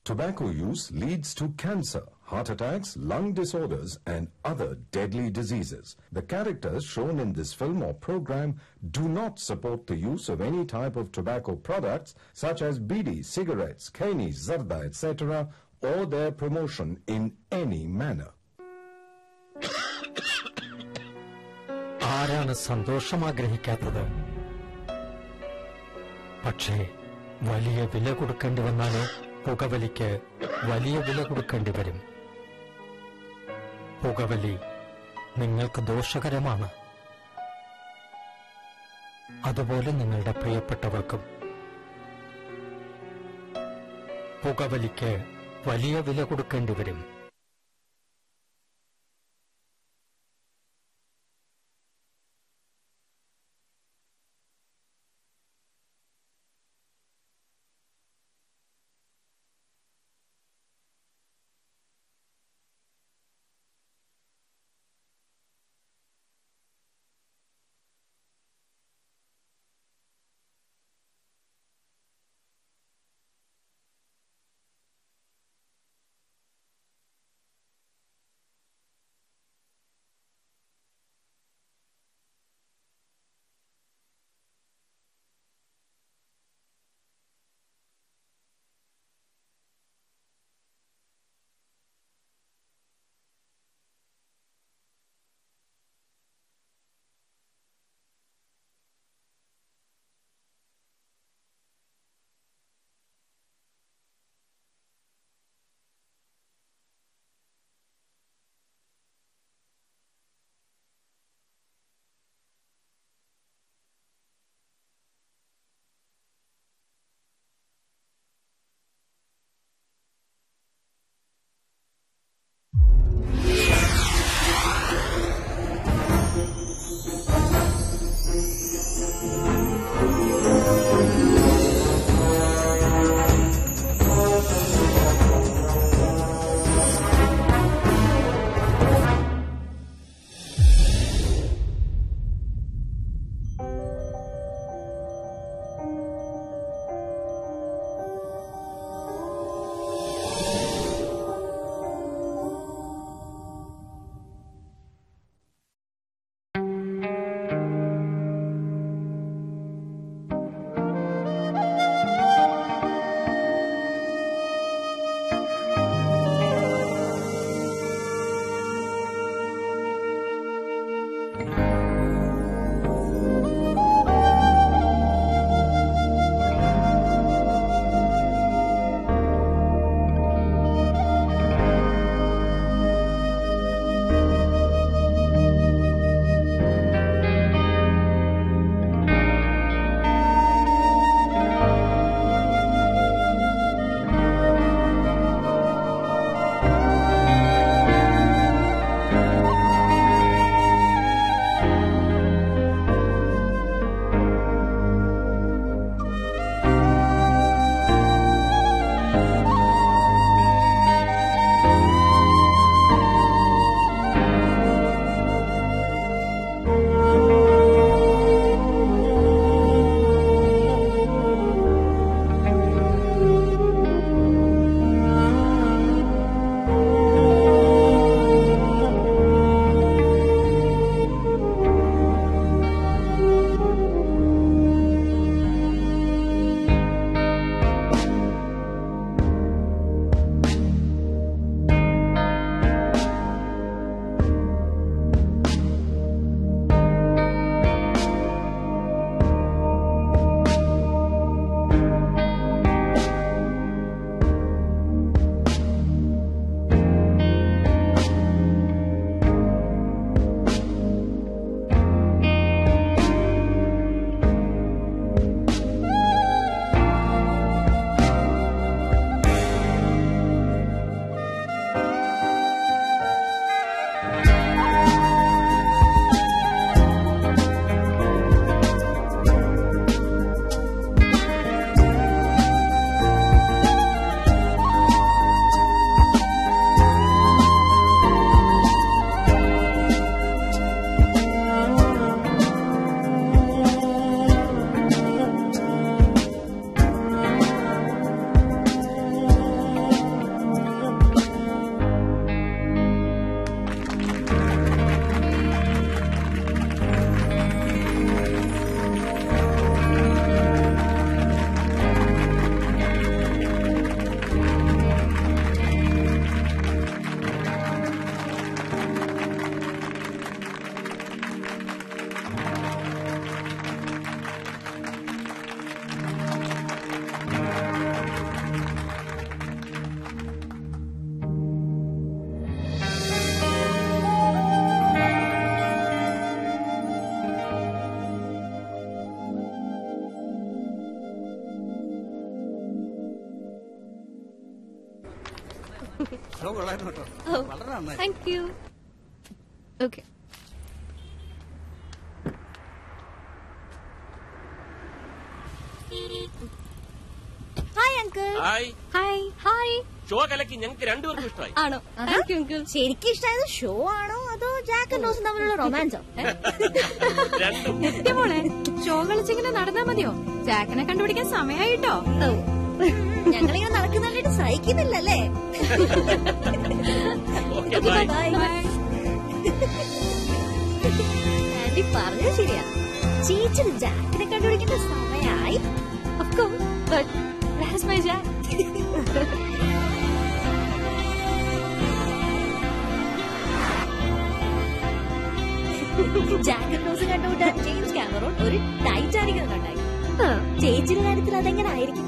Tobacco use leads to cancer, heart attacks, lung disorders, and other deadly diseases. The characters shown in this film or program do not support the use of any type of tobacco products such as bidi, cigarettes, kani, zarda, etc., or their promotion in any manner. ആരാണ് സന്തോഷം ആഗ്രഹിക്കാത്തത് പക്ഷേ വലിയ വില കൊടുക്കേണ്ടി വന്നാലോ പുകവലിക്ക് വലിയ വില കൊടുക്കേണ്ടി വരും പുകവലി നിങ്ങൾക്ക് ദോഷകരമാണ് അതുപോലെ നിങ്ങളുടെ പ്രിയപ്പെട്ടവർക്കും പുകവലിക്ക് വലിയ വില കൊടുക്കേണ്ടി വരും ഷോ കൊള്ളായിരുന്നു കേട്ടോ ഓ വളരെ നന്നായി thank you okay hi uncle hi hi hi show കലക്കി ഞങ്ങൾക്ക് രണ്ടുപേർക്കും ഇഷ്ടമായി ആണോ താങ്ക് യു അങ്കിൾ ശരിക്കും ഇഷ്ടമായത് ഷോ ആണോ അതോ ജാക്ക് ആൻഡ് റോസും തമ്മിലുള്ള റൊമാൻസോ രണ്ടും മോളെ ഷോ കളിച്ചിങ്ങനെ നടന്നാ മതിയോ ജാക്കിനെ കണ്ടുപിടിക്കാൻ സമയമായിട്ടോ ഞങ്ങളിങ്ങനെ നടക്കുന്നതായിട്ട് സഹിക്കുന്നില്ലല്ലേ okay Okay, bye bye. Aunty പറഞ്ഞത് ശരിയാ ചേച്ചി ജാക്കിനെ കണ്ടുപിടിക്കേണ്ട സമയായി Of course, but where's my Jack? Jack and Rose കണ്ടുപിട്ടാൻ ജെയിംസ് കാമറോൺ ഒരു ടൈറ്റാനിക് കണ്ടായി ചേച്ചിയുടെ കാര്യത്തിൽ അതെങ്ങനെ ആയിരിക്കും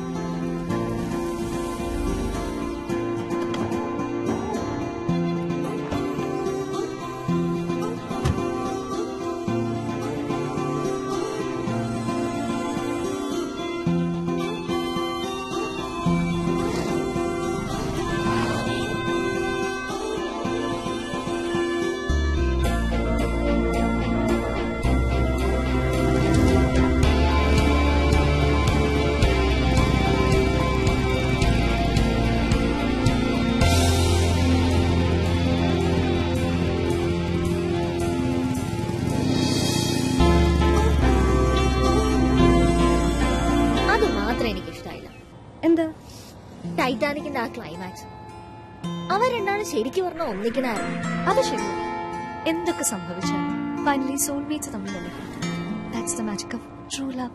അത് മാത്രം എനിക്ക് ഇഷ്ടമായില്ല എന്താ ടൈറ്റാനിക്കിന്റെ ആ ക്ലൈമാക്സ് അവർ രണ്ടാണ് ശരിക്കും പറഞ്ഞ ഒന്നിക്കണായിരുന്നു അത് ശരിയല്ല എന്തൊക്കെ സംഭവിച്ചാലും ഫൈനലി സോൾമേറ്റ്സ് തമ്മിൽ that's the magic of true love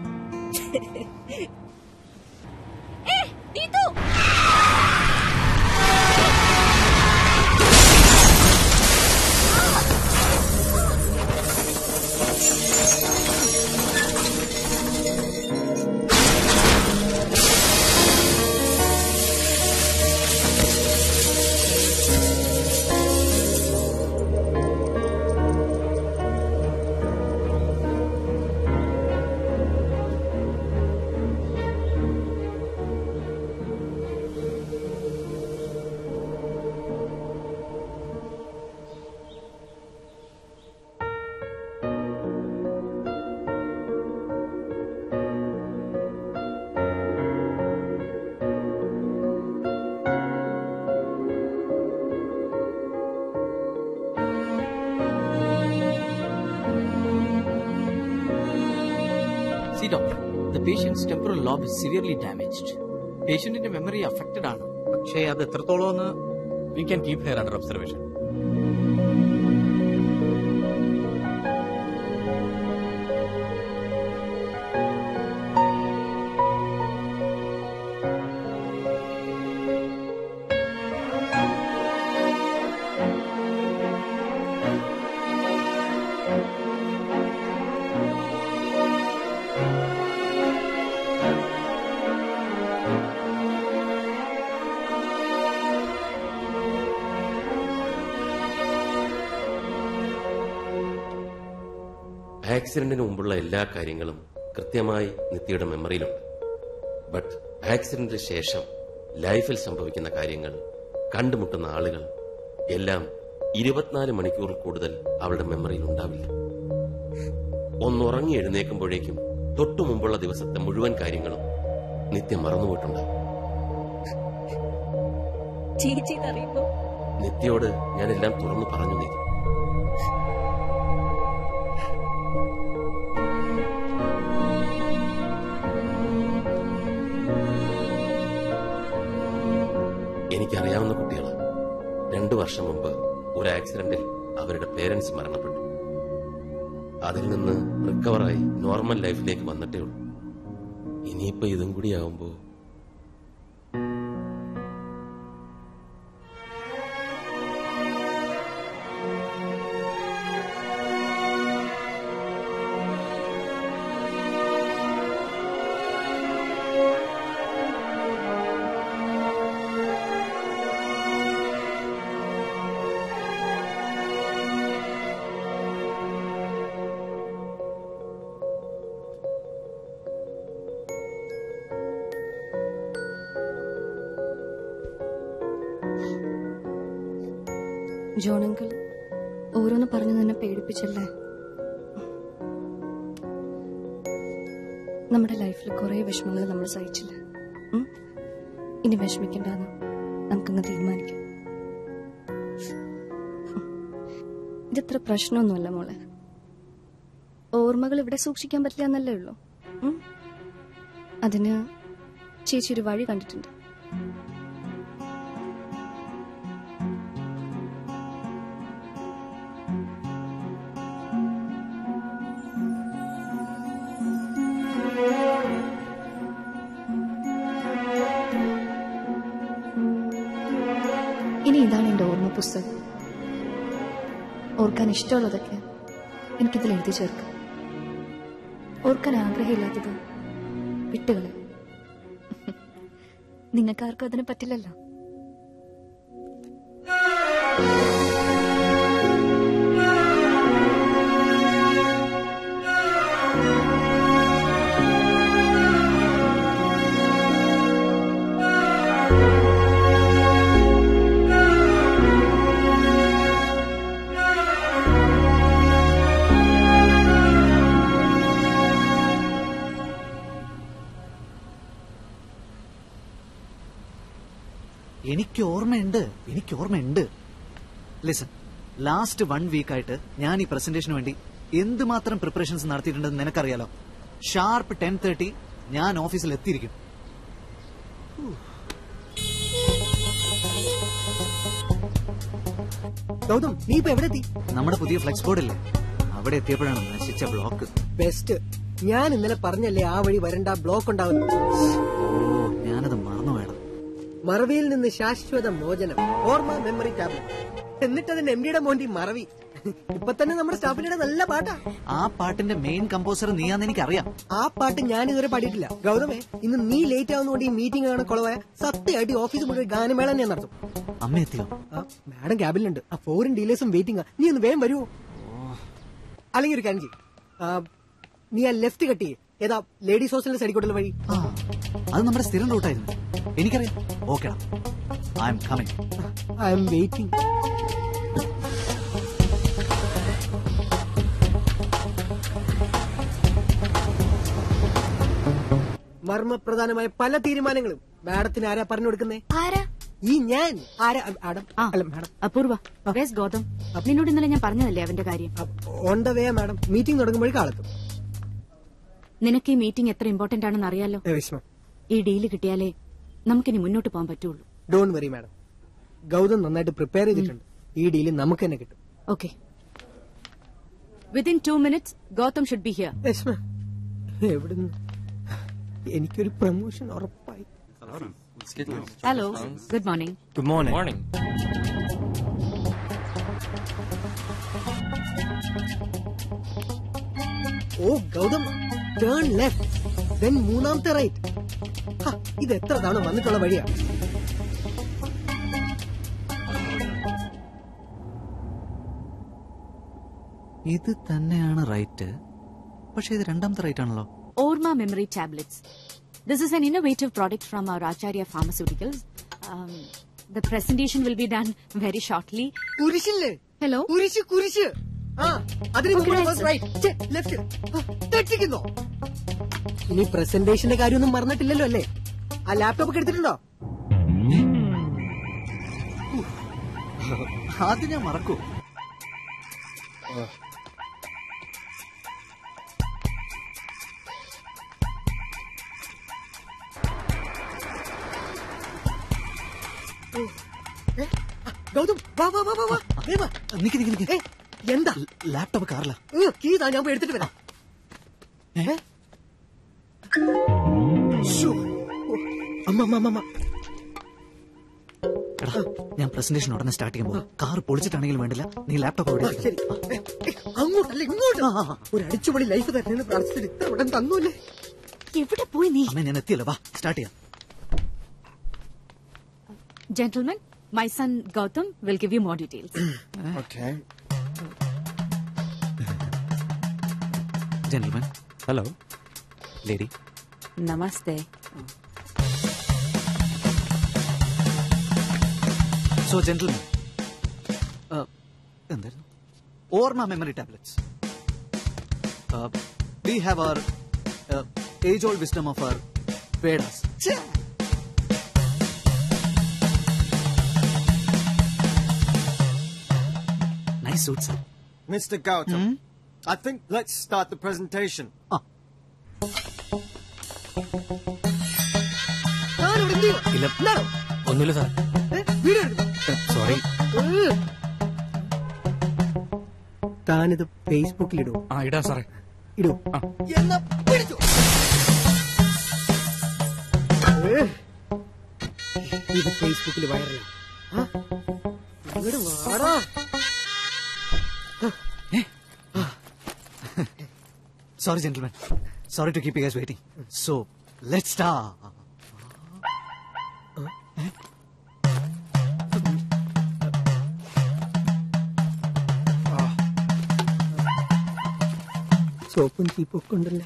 see doctor the patient's temporal lobe is severely damaged പേഷ്യന്റിന്റെ മെമ്മറി അഫക്റ്റഡ് ആണ് പക്ഷേ അത് എത്രത്തോളം എന്ന് we can keep her under observation ആക്സിഡന്റിന് മുമ്പുള്ള എല്ലാ കാര്യങ്ങളും കൃത്യമായി നിത്യയുടെ മെമ്മറിയിലുണ്ട് ബട്ട് ആക്സിഡന്റിന് ശേഷം ലൈഫിൽ സംഭവിക്കുന്ന കാര്യങ്ങൾ കണ്ടുമുട്ടുന്ന ആളുകൾ എല്ലാം ഇരുപത്തിനാല് മണിക്കൂറിൽ കൂടുതൽ അവളുടെ മെമ്മറിയിൽ ഉണ്ടാവില്ല ഒന്നുറങ്ങി എഴുന്നേക്കുമ്പോഴേക്കും തൊട്ടു മുമ്പുള്ള ദിവസത്തെ മുഴുവൻ കാര്യങ്ങളും നിത്യം മറന്നുപോയിട്ടുണ്ടാവും ചേച്ചി അറിയുമ്പോ നിത്യയോട് ഞാനെല്ലാം തുറന്നു പറഞ്ഞു നീ എനിക്കറിയാവുന്ന കുട്ടികളാണ് രണ്ടു വർഷം മുമ്പ് ഒരു ആക്സിഡന്റിൽ അവരുടെ പേരൻസ് മരണപ്പെട്ടു അതിൽ നിന്ന് റിക്കവറായി നോർമൽ ലൈഫിലേക്ക് വന്നിട്ടേ ഉള്ളൂ ഇനിയിപ്പോ ഇതും കൂടി ആവുമ്പോ ജോണങ്കിൾ ഓരോന്ന് പറഞ്ഞു നിന്നെ പേടിപ്പിച്ചല്ലേ നമ്മുടെ ലൈഫിൽ കുറെ വിഷമങ്ങൾ നമ്മൾ സഹിച്ചില്ല ഉം? ഇനി വിഷമിക്കണ്ടെന്ന് നമുക്കങ്ങ് തീരുമാനിക്കാം ഉം. ഇതത്ര പ്രശ്നമൊന്നുമല്ല മോളെ ഓർമ്മകൾ ഇവിടെ സൂക്ഷിക്കാൻ പറ്റില്ല എന്നല്ലേ ഉള്ളൂ ഉം? അതിന് ചേച്ചി ഒരു വഴി കണ്ടിട്ടുണ്ട് ഇനി ഇതാണ് എന്റെ ഓർമ്മ പുസ്തകം ഓർക്കാൻ ഇഷ്ടമുള്ളതൊക്കെ എനിക്കിതിൽ എഴുതി ചേർക്കാം ഓർക്കാൻ ആഗ്രഹമില്ലാത്തത് വിട്ടുകളെ നിങ്ങൾക്കാർക്കും അതിന് പറ്റില്ലല്ലോ എനിക്ക് ഓർമ്മയുണ്ട് എനിക്ക് ഓർമ്മയുണ്ട് ലിസൺ ലാസ്റ്റ് വൺ വീക്ക് ആയിട്ട് ഞാൻ ഈ പ്രസന്റേഷന് വേണ്ടി എന്തുമാത്രം പ്രിപ്പറേഷൻസ് നടത്തിയിട്ടുണ്ടെന്ന് നിനക്കറിയാലോ ഷാർപ്പ് ടെൻ തേർട്ടി ഞാൻ ഓഫീസിൽ എത്തിയിരിക്കും ഗൗതം നീ ഇപ്പൊ എവിടെ എത്തി നമ്മുടെ പുതിയ ഫ്ലെക്സ് ബോർഡില്ലേ അവിടെ എത്തിയപ്പോഴാണ് നശിച്ച ബ്ലോക്ക് ബെസ്റ്റ് ഞാൻ ഇന്നലെ പറഞ്ഞല്ലേ ആ വഴി വരണ്ട ബ്ലോക്ക് ഉണ്ടാവും ഓ ഞാനത് മറന്നു വേണം മറവിയിൽ നിന്ന് ശാശ്വത മോചനം ഓർമ്മ മെമ്മറി ടാബ്ലറ്റ് എന്നിട്ട് അതിന്റെ എം ഡിയുടെ മോന്റി മറവി ഇപ്പൊ തന്നെ നമ്മുടെ സ്റ്റാഫിന്റെ നല്ല പാട്ടാ ആ പാട്ടിന്റെ മെയിൻ കമ്പോസർ നീയാന്ന് എനിക്കറിയാം ആ പാട്ട് ഞാൻ ഇതുവരെ പാടിയിട്ടില്ല ഗൗതമേ ഇന്ന് നീ ലേറ്റ് ആവുന്നതുകൊണ്ട് ഈ മീറ്റിംഗ് ആണ് കുളവായ സത്യമായിട്ട് ഈ ഓഫീസ് മുഴുവൻ ഗാനമേള ഞാൻ നടത്തും അമ്മ എത്തിയോ ആ, മാഡം ക്യാബിലുണ്ട് ആ ഫോറിൻ ഡീലേഴ്സും വെയിറ്റിംഗ് നീ ഒന്ന് വേഗം വരുമോ അല്ലെങ്കിൽ ഒരു കാര്യം ചെയ്യ്. ആ, നീ ആ ലെഫ്റ്റ് കട്ട് ചെയ്യ് ഏതാ ലേഡീസ് ഹോസ്റ്റലിന്റെ സൈഡിൽ കൂട്ടുള്ള വഴി ആ അത് നമ്മുടെ സ്ഥിരം റൂട്ടായിരുന്നു എനിക്കറിയാം ഓക്കേടാ I'm coming I'm waiting മർമ്മപ്രധാനമായ പല തീരുമാനങ്ങളും മാഡത്തിന് ആരാ പറഞ്ഞു കൊടുക്കുന്നേ ആരാ ഈ ഞാൻ ആരാ ആഡം ആ. അല്ല മാഡം അപൂർവ വേസ് ഗൗതം നിന്നോട് ഇന്നലെ ഞാൻ പറഞ്ഞതല്ലേ അവന്റെ കാര്യം on the way madam meeting തുടങ്ങുമ്പോൾ കാലത്തും നിനക്ക് ഈ മീറ്റിംഗ് എത്ര ഇമ്പോർട്ടന്റ് ആണെന്ന് അറിയാലോ ഏ, വിഷമം ഈ ഡീല് കിട്ടിയാലേ നമുക്കിനി മുന്നോട്ട് പോകാൻ പറ്റുള്ളൂ ഡോണ്ട് വറി മാഡം ഗൗതം നന്നായിട്ട് പ്രിപ്പയർ ചെയ്തിട്ടുണ്ട് ഈ ഡീല് നമുക്ക് തന്നെ കിട്ടും okay within two minutes Gautam should be here Rashma എവിടുന്ന് എനിക്കൊരു പ്രൊമോഷൻ ഉറപ്പായി hello good morning good morning morning oh Gautam turn left then മൂന്നാമത്തെ റൈറ്റ് ഇത് എത്ര തവണ വന്നിട്ടുള്ള വഴിയാ ഇത് തന്നെയാണ് റൈറ്റ് പക്ഷെ ഇത് രണ്ടാമത്തെ റൈറ്റ് ആണല്ലോ ഓർമ്മ memory tablets this is an innovative product from our Acharya pharmaceuticals the presentation will be done very shortly കുരിശില്ലേ ഹലോ കുരിശ് കുരിശ് ആ അതിന് മുമ്പ് റൈറ്റ് ലെഫ്റ്റ് തെറ്റിക്കുന്നോ ഇനി പ്രസന്റേഷന്റെ കാര്യമൊന്നും മറന്നിട്ടില്ലല്ലോ അല്ലേ ആ ലാപ്ടോപ്പ് ഒക്കെ എടുത്തിട്ടുണ്ടോ ആദ്യം ഞാൻ മറക്കൂ ഏ, ആ, ഗൗതം വാ വാ വാ വാ വാ വേ വാ നിക്ക് നിക്ക് നിക്ക് ഏ, എന്താ ലാപ്ടോപ്പ് കാറില ഉം, കീ താ ഞാൻ പോയി എടുത്തിട്ട് വരാം ഏ? ശ്ശോ. ഓ, അമ്മ അമ്മ അമ്മ, അമ്മ എടാ ഞാൻ പ്രസന്റേഷൻ ഉടനെ സ്റ്റാർട്ട് ചെയ്യുമ്പോൾ കാർ പൊളിച്ചിട്ടാണെങ്കിലും വേണ്ടില്ല നീ ലാപ്ടോപ്പ് ആ, ഇവിടെ ശരി ഏ, ഏ, അങ്ങോട്ടല്ല ഇങ്ങോട്ട് ഒരു അടിച്ചുപൊളി ലൈഫ് തരുന്നെന്ന് പ്രാർത്ഥിച്ചിട്ട് ഇത്ര ഉടൻ തന്നൂല്ലേ എവിടെ പോയി നീ അമ്മ ഞാൻ എത്തിയല്ലോ വാ സ്റ്റാർട്ട് ചെയ്യാം gentlemen my son Gautam will give you more details gentleman hello lady namaste so gentleman എന്തായിരുന്നു ഓർമ്മ memory tablets we have our age old wisdom of our Vedas nice suit sir Mr. Gautam, I think let's start the presentation. ഇല്ല ഒന്നുമില്ല sir sorry താനിത് ഫേസ്ബുക്കിലിടൂ ആ ഇടാ സാറേ ഇടൂ എന്നാ പിടിച്ചു ഏ, ഇത് ഫേസ്ബുക്കിൽ വൈറലാണ് വാടാ Sorry, gentlemen. Sorry to keep you guys waiting. So, let's start. സോപ്പും ചീപ്പൊക്കെ ഉണ്ടല്ലേ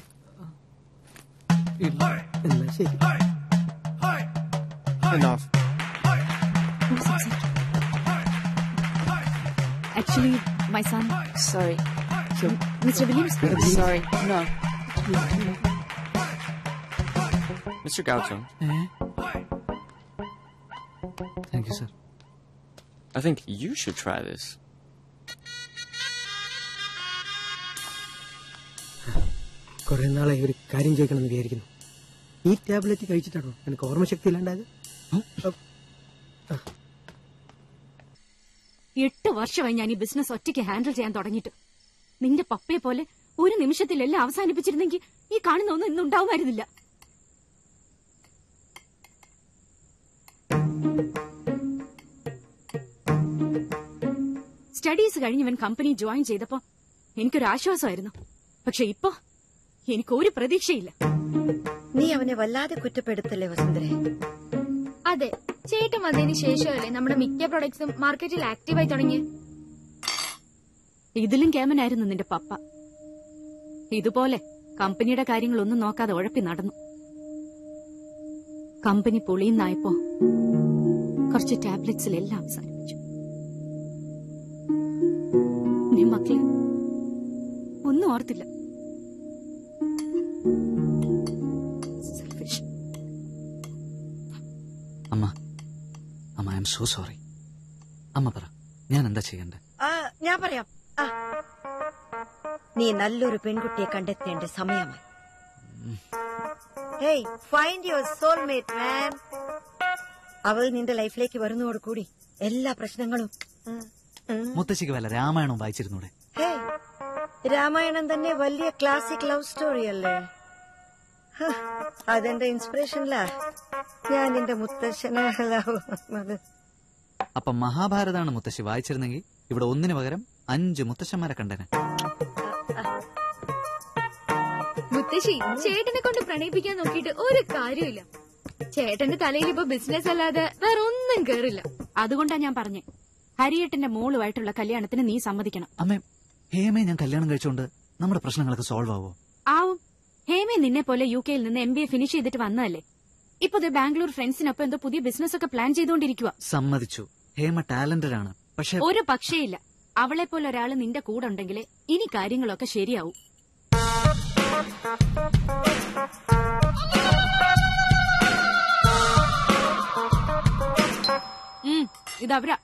എന്നാ ശരി Enough. Actually, my son. Sorry. Mr. Williams? Sorry, no. Mr. Gautam, Thank you, sir. I think you should try this. കുറെ നാളായി ഒരു കാര്യം ചോദിക്കണമെന്ന് വിചാരിക്കുന്നു ഈ ടാബ്ലറ്റ് കഴിച്ചിട്ടാണോ എനിക്ക് ഓർമ്മശക്തി ഇല്ലാണ്ടായത് എട്ട് വർഷമായി ഞാൻ ഈ ബിസിനസ് ഒറ്റയ്ക്ക് ഹാൻഡിൽ ചെയ്യാൻ തുടങ്ങിയിട്ട് നിന്റെ പപ്പയെ പോലെ ഒരു നിമിഷത്തിൽ എല്ലാം അവസാനിപ്പിച്ചിരുന്നെങ്കിൽ ഈ കാണുന്ന ഒന്നും ഇന്ന് ഉണ്ടാവുമായിരുന്നില്ല സ്റ്റഡീസ് കഴിഞ്ഞ് ഇവൻ കമ്പനി ജോയിൻ ചെയ്തപ്പോ എനിക്കൊരു ആശ്വാസമായിരുന്നു പക്ഷെ ഇപ്പോ എനിക്ക് ഒരു പ്രതീക്ഷയില്ല നീ അവനെ വല്ലാതെ കുറ്റപ്പെടുത്തല്ലേ വസുന്ധരെ അതെ ചേട്ടൻ വന്നതിന് ശേഷമല്ലേ നമ്മുടെ മിക്ക പ്രൊഡക്ട്സും മാർക്കറ്റിൽ ആക്റ്റീവായി തുടങ്ങി ഇതിലും കേമനായിരുന്നു നിന്റെ പപ്പ ഇതുപോലെ കമ്പനിയുടെ കാര്യങ്ങളൊന്നും നോക്കാതെ ഉഴപ്പി നടന്നു കമ്പനി പൊളിയുന്നായപ്പോ കുറച്ച് ടാബ്ലറ്റ്സിലെല്ലാം അവസാനിപ്പിച്ചു നീ മക്കളെ ഒന്നും ഓർത്തില്ല Selfish. അമ്മ അമ്മ ഐ എം സോ സോറി അമ്മ പറ ഞാൻ എന്താ ചെയ്യണ്ടേ ആ ഞാൻ പറയാം ആ. നീ നല്ലൊരു പെൺകുട്ടിയെ കണ്ടെത്തേണ്ട സമയമായി hey find your soulmate man അവൾ നിന്റെ ലൈഫിലേക്ക് വരുന്നതോട് കൂടി എല്ലാ പ്രശ്നങ്ങളും ഉം, ഉം. മുത്തശ്ശിക്ക് വല്ല രാമായണവും വായിച്ചിരുന്നൂടെ ഹേയ് രാമായണം തന്നെ വലിയ ക്ലാസിക് ലവ് സ്റ്റോറി അല്ലേ ഹ, അതെന്റെ ഇൻസ്പിറേഷനിലാ ഞാൻ നിന്റെ മുത്തശ്ശനെ ലവ് അത് അപ്പൊ മഹാഭാരതാണ് മുത്തശ്ശി വായിച്ചിരുന്നെങ്കിൽ ഇവിടെ ഒന്നിനു പകരം അഞ്ച് മുത്തശ്ശന്മാരെ കണ്ടേനെ മുത്തശ്ശി ചേട്ടനെ കൊണ്ട് പ്രണയിപ്പിക്കാൻ നോക്കിയിട്ട് ഒരു കാര്യമില്ല ചേട്ടന്റെ തലയിൽ ഇപ്പൊ ബിസിനസ് അല്ലാതെ വേറെ ഒന്നും കേറില്ല അതുകൊണ്ടാ ഞാൻ പറഞ്ഞേ ഹരിയേട്ടന്റെ മോളുമായിട്ടുള്ള കല്യാണത്തിന് നീ സമ്മതിക്കണം അമ്മേ ഹേമയെ ഞാൻ കല്യാണം കഴിച്ചോണ്ട് നമ്മുടെ പ്രശ്നങ്ങളൊക്കെ സോൾവ് ആവോ ആവും ഹേമേ നിന്നെ പോലെ യു കെയിൽ നിന്ന് എം ബി എ ഫിനിഷ് ചെയ്തിട്ട് വന്നതല്ലേ ഇപ്പൊ ദേ ബാംഗ്ലൂർ ഫ്രണ്ട്സിനൊപ്പം എന്തോ പുതിയ ബിസിനസ് ഒക്കെ പ്ലാൻ ചെയ്തുകൊണ്ടിരിക്കുക സമ്മതിച്ചു ഹേമ ടാലന്റഡ് ആണ് പക്ഷെ ഒരു പക്ഷേയില്ല അവളെ പോലെ ഒരാള് നിന്റെ കൂടെ ഉണ്ടെങ്കിലേ ഇനി കാര്യങ്ങളൊക്കെ ശരിയാവും ഉം, ഇതവരാ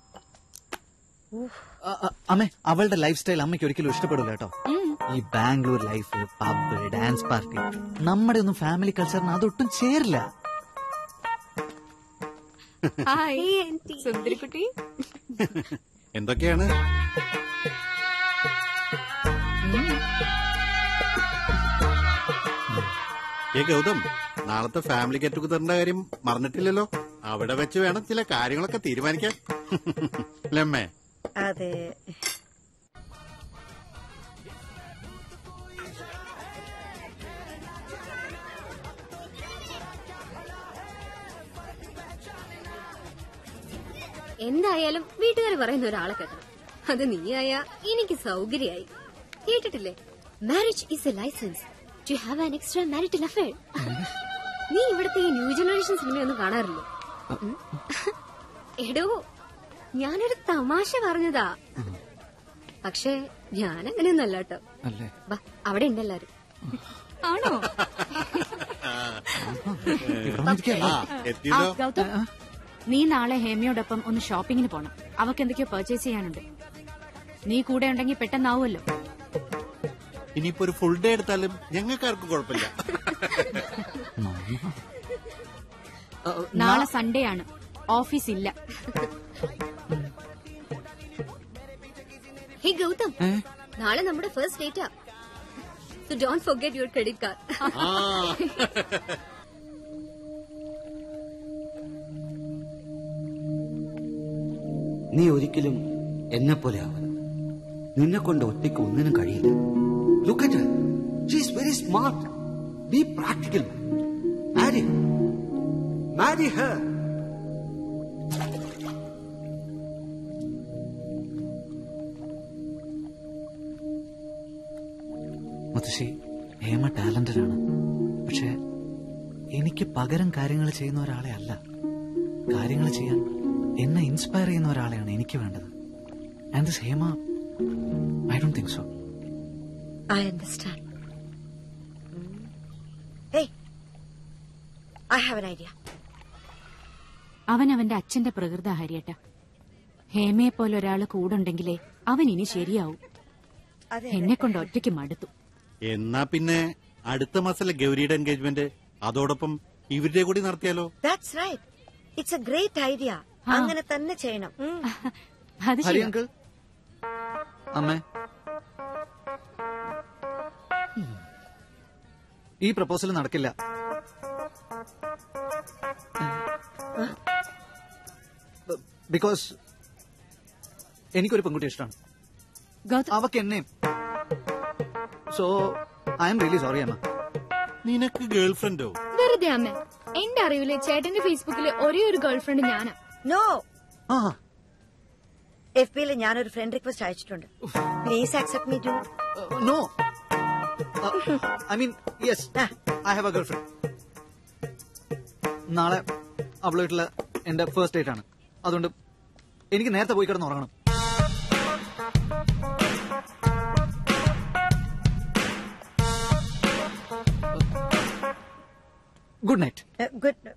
അ- അ- അമ്മേ അവളുടെ ലൈഫ് സ്റ്റൈൽ അമ്മയ്ക്ക് ഒരിക്കലും ഇഷ്ടപ്പെടില്ല കേട്ടോ ഉം. ഈ Bangalore life pub dance party നമ്മുടെ ഒന്നും ഫാമിലി കൾച്ചറിന് അതൊട്ടും ചേരില്ല ഹായ് സുന്ദരിക്കുട്ടി എന്തൊക്കെയാണ് ഏ ഗൗതം നാളത്തെ ഫാമിലി ഗെറ്റ് ടുഗദറിന്റെ കാര്യം മറന്നിട്ടില്ലല്ലോ അവിടെ വെച്ച് വേണം ചില കാര്യങ്ങളൊക്കെ തീരുമാനിക്കാൻ ലമ്മേ അതെ എന്തായാലും വീട്ടുകാർ പറയുന്ന ഒരാളെ കെട്ടണം അത് നീയായ എനിക്ക് സൗകര്യമായി കേട്ടിട്ടില്ലേ marriage is a licence to have an extra marital affair നീ ഇവിടുത്തെ ഈ ന്യൂ ജനറേഷൻ സിനിമയൊന്നും കാണാറില്ലേ ഉം? എടോ ഞാനൊരു തമാശ പറഞ്ഞതാ പക്ഷേ ഞാൻ അങ്ങനെയൊന്നല്ല കേട്ടോ അല്ലേ വാ അവിടെ ഉണ്ട് എല്ലാരും ആണോ എത്തിയല്ലോ ഗൗതം നീ നാളെ ഹേമയോടൊപ്പം ഒന്ന് ഷോപ്പിങ്ങിന് പോണം അവക്ക് എന്തൊക്കെയോ പർച്ചേസ് ചെയ്യാനുണ്ട് നീ കൂടെ ഉണ്ടെങ്കിൽ പെട്ടെന്നാവുമല്ലോ ഇനിയിപ്പോ ഒരു ഫുൾ ഡേ എടുത്താലും ഞങ്ങൾക്കാർക്കും കുഴപ്പമില്ല നാളെ സൺഡേ ആണ് ഓഫീസ് ഇല്ല ഹേ ഗൗതം നാളെ നമ്മുടെ ഫസ്റ്റ് ഡേറ്റാ so don't forget your credit card നീ ഒരിക്കലും എന്നെ പോലെ ആവരുത് നിന്നെ കൊണ്ട് ഒറ്റയ്ക്ക് ഒന്നിനും കഴിയില്ല look at she's very smart be practical marry marry her മുത്തശ്ശി ഹേമ ടാലന്റഡ് ആണ് പക്ഷെ എനിക്ക് പകരം കാര്യങ്ങൾ ചെയ്യുന്ന ഒരാളെ അല്ല കാര്യങ്ങൾ ചെയ്യാൻ എന്നെ ഇൻസ്പയർ ചെയ്യുന്ന ഒരാളെയാണ് എനിക്ക് വേണ്ടത് and this Hema I don't think so I understand. Hey, I have an idea. അവൻ അവന്റെ അച്ഛന്റെ പ്രകൃത ഹരിയട്ട ഹേമയെ പോലെ ഒരാള് കൂടുണ്ടെങ്കിലേ അവൻ ഇനി ശരിയാവും എന്നെ കൊണ്ട് ഒറ്റയ്ക്ക് മടുത്തു എന്നാ പിന്നെ അടുത്ത മാസത്തിലെ ഗൗരിയുടെ എൻഗേജ്മെന്റ് അതോടൊപ്പം ഇവരുടെ കൂടി നടത്തിയാലോ That's right. It's a great idea. അങ്ങനെ തന്നെ ചെയ്യണം ഉം. അത് ഹരി അങ്കിൾ അമ്മേ ഈ പ്രപ്പോസൽ നടക്കില്ല ബിക്കോസ് എനിക്കൊരു പെൺകുട്ടി ഇഷ്ടമാണ് അവക്ക് എന്നെയും so I'm really sorry അമ്മ നിനക്ക് ഗേൾ ഫ്രണ്ടോ വെറുതെ അമ്മ എന്റെ അറിവില് ചേട്ടന്റെ ഫേസ്ബുക്കില് ഒരേ ഒരു ഗേൾഫ്രണ്ട് ഞാനാ നോ എഫ് പിയിൽ ഞാനൊരു ഫ്രണ്ട് റിക്വസ്റ്റ് അയച്ചിട്ടുണ്ട് please accept me too no I mean yes I have a girlfriend നാളെ അവളെ വീട്ടില് എന്റെ ഫസ്റ്റ് ഡേറ്റ് ആണ് അതുകൊണ്ട് എനിക്ക് നേരത്തെ പോയി കിടന്ന് ഉറങ്ങണം good night good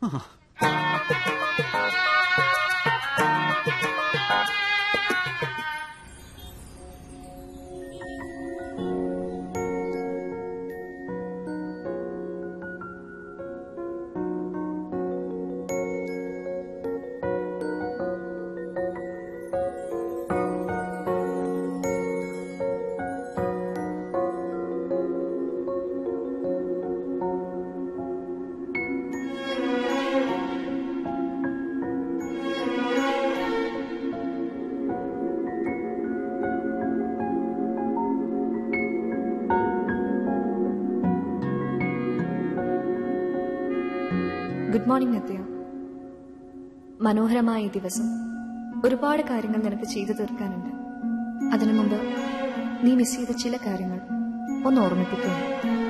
good morning Nithya മനോഹരമായ ഈ ദിവസം ഒരുപാട് കാര്യങ്ങൾ നിനക്ക് ചെയ്തു തീർക്കാനുണ്ട് അതിനു മുമ്പ് നീ മിസ് ചെയ്ത ചില കാര്യങ്ങൾ ഒന്ന് ഓർമ്മിപ്പിക്കുന്നു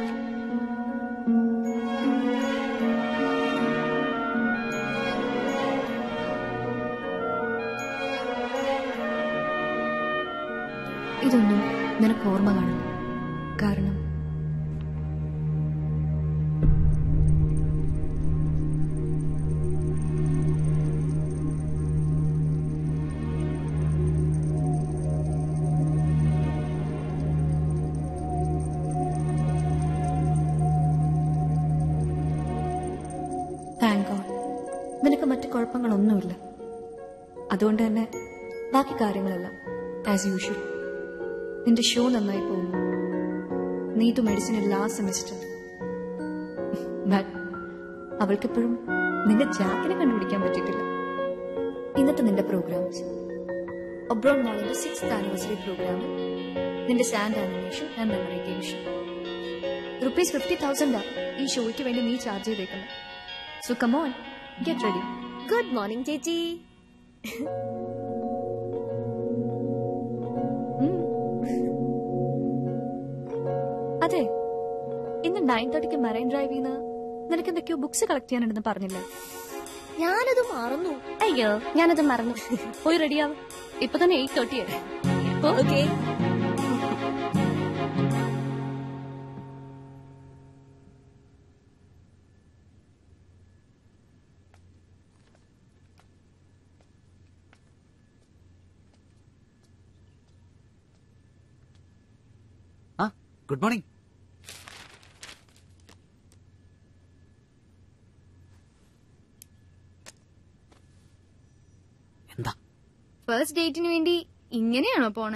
ഇതൊന്നും നിനക്ക് ഓർമ്മ കാണില്ല കാരണം താങ്ക് ഗോഡ് നിനക്ക് മറ്റു കുഴപ്പങ്ങളൊന്നുമില്ല അതുകൊണ്ട് തന്നെ ബാക്കി കാര്യങ്ങളെല്ലാം ആസ് യൂഷ്വൽ നിന്റെ ഷോ നന്നായി പോകുന്നു Neethu medicine last semester but അവൾക്കിപ്പോഴും നിന്റെ ജാക്കിനെ കണ്ടുപിടിക്കാൻ പറ്റിയിട്ടില്ല ഇന്നത്തെ നിന്റെ പ്രോഗ്രാംസ് ഒബ്രോഡ് മോളിന്റെ സിക്സ് ആനിവേഴ്സറി പ്രോഗ്രാമിൽ നിന്റെ sand animation and memory game show rupees fifty തൗസൻഡാ ഈ ഷോയ്ക്ക് വേണ്ടി നീ ചാർജ് ചെയ്തേക്കുന്നത് so come on get ready good morning ചേച്ചി അതെ ഇന്ന് നയൻ തേർട്ടിക്ക് മറൈൻ ഡ്രൈവിൽ നിന്ന് നിനക്ക് എന്തൊക്കെയോ ബുക്സ് കളക്ട് ചെയ്യാനുണ്ടെന്ന് പറഞ്ഞില്ലേ ഞാനത് മറന്നു അയ്യോ ഞാനത് മറന്നു പോയി റെഡിയാവും ഇപ്പൊ തന്നെ എയ്റ്റ് തേർട്ടി ആയി ഓക്കെ ആ ഗുഡ് മോർണിംഗ് എന്താ ഫസ്റ്റ് ഡേറ്റിന് വേണ്ടി ഇങ്ങനെയാണോ പോണേ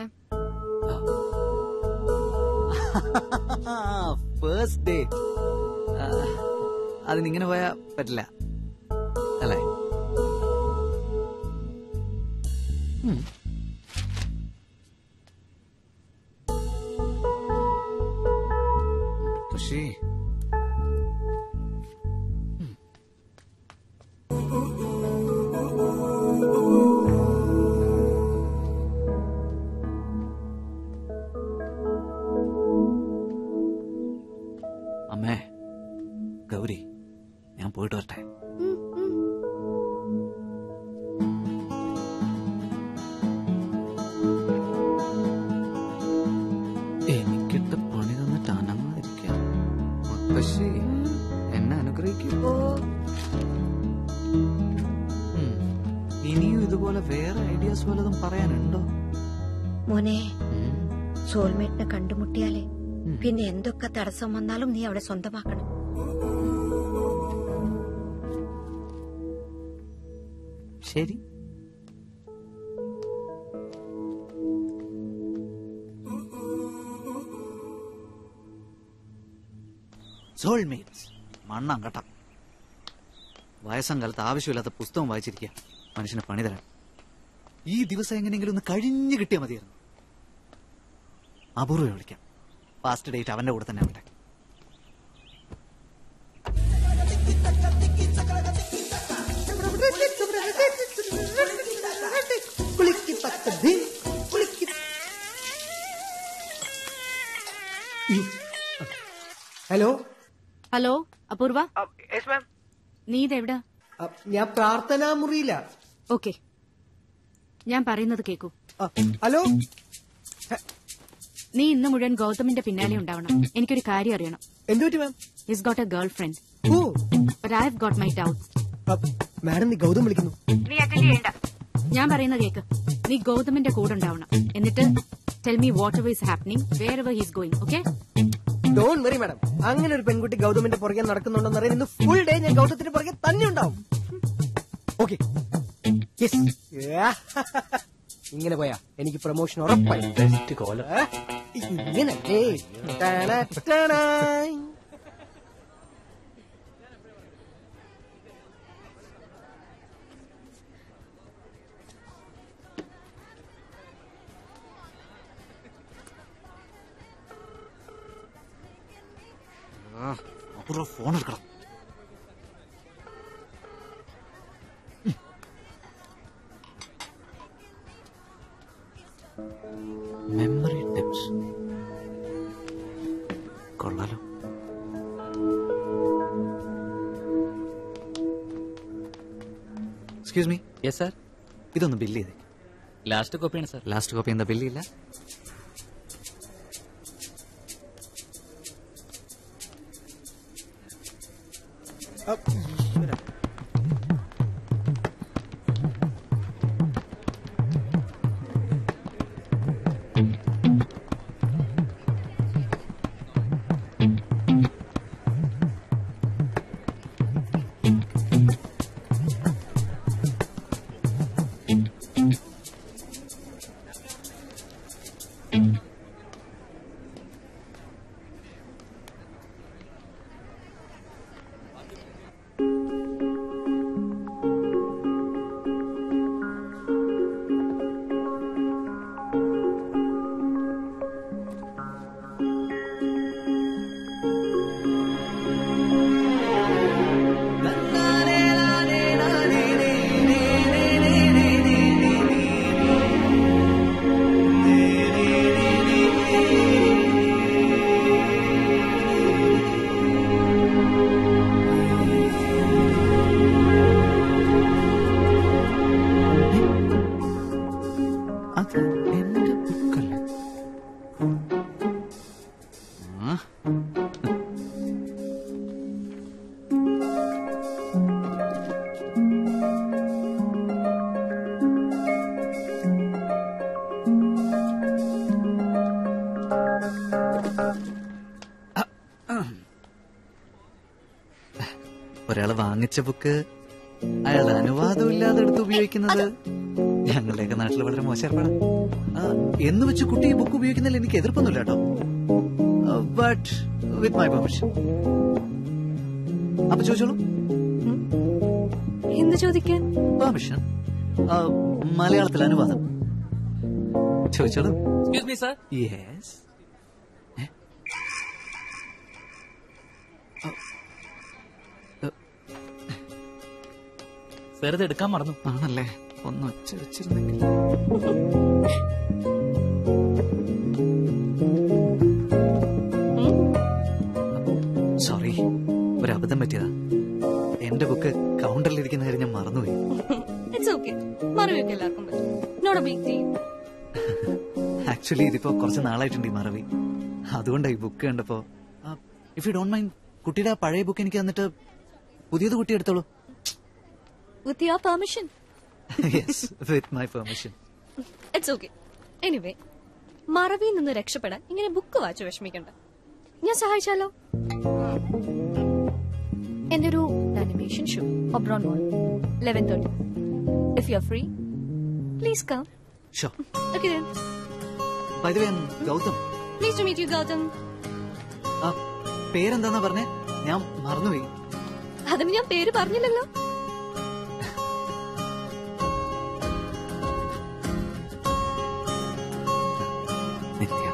ഫസ്റ്റ് ഡേ അതിനിങ്ങനെ പോയാ പറ്റില്ല അല്ലേ ഉം. പക്ഷേ അമ്മേ ഗൗരി ഞാൻ പോയിട്ട് വരട്ടെ എനിക്കിട്ട് പണി തന്നിട്ട് അനങ്ങാതിരിക്കാം മുത്തശ്ശി എന്നെ അനുഗ്രഹിക്കുമ്പോ ഇനിയും ഇതുപോലെ വേറെ ഐഡിയാസ് വല്ലതും പറയാനുണ്ടോ മോനെ സോൾമേറ്റിനെ കണ്ടുമുട്ടിയാലേ പിന്നെ എന്തൊക്കെ തടസ്സം വന്നാലും നീ അവിടെ സ്വന്തമാക്കണം ശരി സോൾമേറ്റ്സ് മണ്ണാം കേട്ട വയസ്സം കാലത്ത് ആവശ്യമില്ലാത്ത പുസ്തകം വായിച്ചിരിക്കുക മനുഷ്യന് പണി തരാൻ ഈ ദിവസം എങ്ങനെയെങ്കിലും ഒന്ന് കഴിഞ്ഞു കിട്ടിയാൽ മതിയായിരുന്നു അപൂർവ വിളിക്കാം ഫാസ്റ്റ് ഡേറ്റ് അവന്റെ കൂടെ തന്നെ ആവട്ടെ hello hello Apoorva yes ma'am നീ ഇതെവിടാ ഞാൻ പ്രാർത്ഥനാ മുറിയില്ല ഓക്കെ ഞാൻ പറയുന്നത് കേക്കൂ ഹലോ നീ ഇന്ന് മുഴുവൻ ഗൗതമിന്റെ പിന്നാലെ ഉണ്ടാവണം എനിക്കൊരു കാര്യം അറിയണം എന്തുപറ്റി ma'am he's got a girlfriend oh but I have got my doubt madam നീ ഗൗതം വിളിക്കുന്നു നീ അറ്റൻഡ് ചെയ്യണ്ട ഞാൻ പറയുന്ന കേക്ക് നീ ഗൗതമിന്റെ കൂടെ ഉണ്ടാവണം എന്നിട്ട് tell me whatever is happening wherever he's going okay don't worry madam അങ്ങനെ ഒരു പെൺകുട്ടി ഗൗതമിന്റെ പുറകെ നടക്കുന്നുണ്ടെന്ന് അറിയാൻ ഇന്ന് ഫുൾ ഡേ ഞാൻ ഗൗതത്തിന്റെ പുറകെ തന്നെ ഉണ്ടാവും ഓക്കെ ഇങ്ങനെ പോയാ എനിക്ക് പ്രൊമോഷൻ ഉറപ്പായി ഏ? ഇങ്ങനല്ലേ ടണ, ടണായ്. അപൂർവ ഫോൺ എടുക്കണം മെമ്മറി ടിപ്സ് കൊള്ളാലോ എക്സ്ക്യൂസ് മീ യെസ് സാർ ഇതൊന്ന് ബില്ല് ചെയ്തേ ലാസ്റ്റ് കോപ്പിയാണ് സാർ ലാസ്റ്റ് കോപ്പി എന്താ ബില്ലില്ല ഒരാള് വാങ്ങിച്ച ബുക്ക് അയാൾ അനുവാദം ഇല്ലാതെ എടുത്ത് ഉപയോഗിക്കുന്നത് ഞങ്ങളുടെയൊക്കെ നാട്ടിൽ വളരെ മോശം ഏർപ്പാടാ. ആ, എന്ന് വെച്ച് കുട്ടി ഈ ബുക്ക് ഉപയോഗിക്കുന്നതിൽ എനിക്ക് എതിർപ്പൊന്നുമില്ല കേട്ടോ ബട്ട് വിത്ത് മൈ പെർമിഷൻ അപ്പൊ ചോദിച്ചോളൂ എന്ത് ചോദിക്കാൻ പെർമിഷൻ മലയാളത്തിൽ അനുവാദം ചോദിച്ചോളൂ excuse me sir yes sir ഇത് എടുക്കാൻ മറന്നു ആണല്ലേ ഒന്ന് ഒച്ച വെച്ചിരുന്നെങ്കിൽ സോറി ഒരു അബദ്ധം പറ്റിയതാ എന്റെ ബുക്ക് കൗണ്ടറിൽ ഇരിക്കുന്ന കാര്യം ഞാൻ മറന്നുപോയി ഇറ്റ്സ് ഓക്കെ മറവിയൊക്കെ എല്ലാവർക്കും പറ്റും നോട്ട് ബിഗ് ഡീൽ ആക്ച്വലി ഇതിപ്പോ കുറച്ച് നാളായിട്ടുണ്ട് ഈ മറവി അതുകൊണ്ടാണ് ഈ ബുക്ക് കണ്ടപ്പോ ഇഫ് യു ഡോണ്ട് മൈൻഡ് കുട്ടിയുടെ ആ പഴയ ബുക്ക് എനിക്ക് തന്നിട്ട് പുതിയത് കുട്ടി എടുത്തോളൂ with your permission yes with my permission it's okay anyway മറവിയിൽ നിന്ന് രക്ഷപ്പെടാൻ ഇങ്ങനെ ബുക്ക് വായിച്ച് വിഷമിക്കണ്ട ഞാൻ സഹായിച്ചാലോ എന്റെ ഒരു animation show Oberon mall eleven thirty if you are free please come show okay by the way Gautham please to meet you Gautham ആ പേരെന്താന്നാ പറഞ്ഞേ ഞാൻ മറന്നുപോയി അതിന് ഞാൻ പേര് പറഞ്ഞില്ലല്ലോ നിത്യ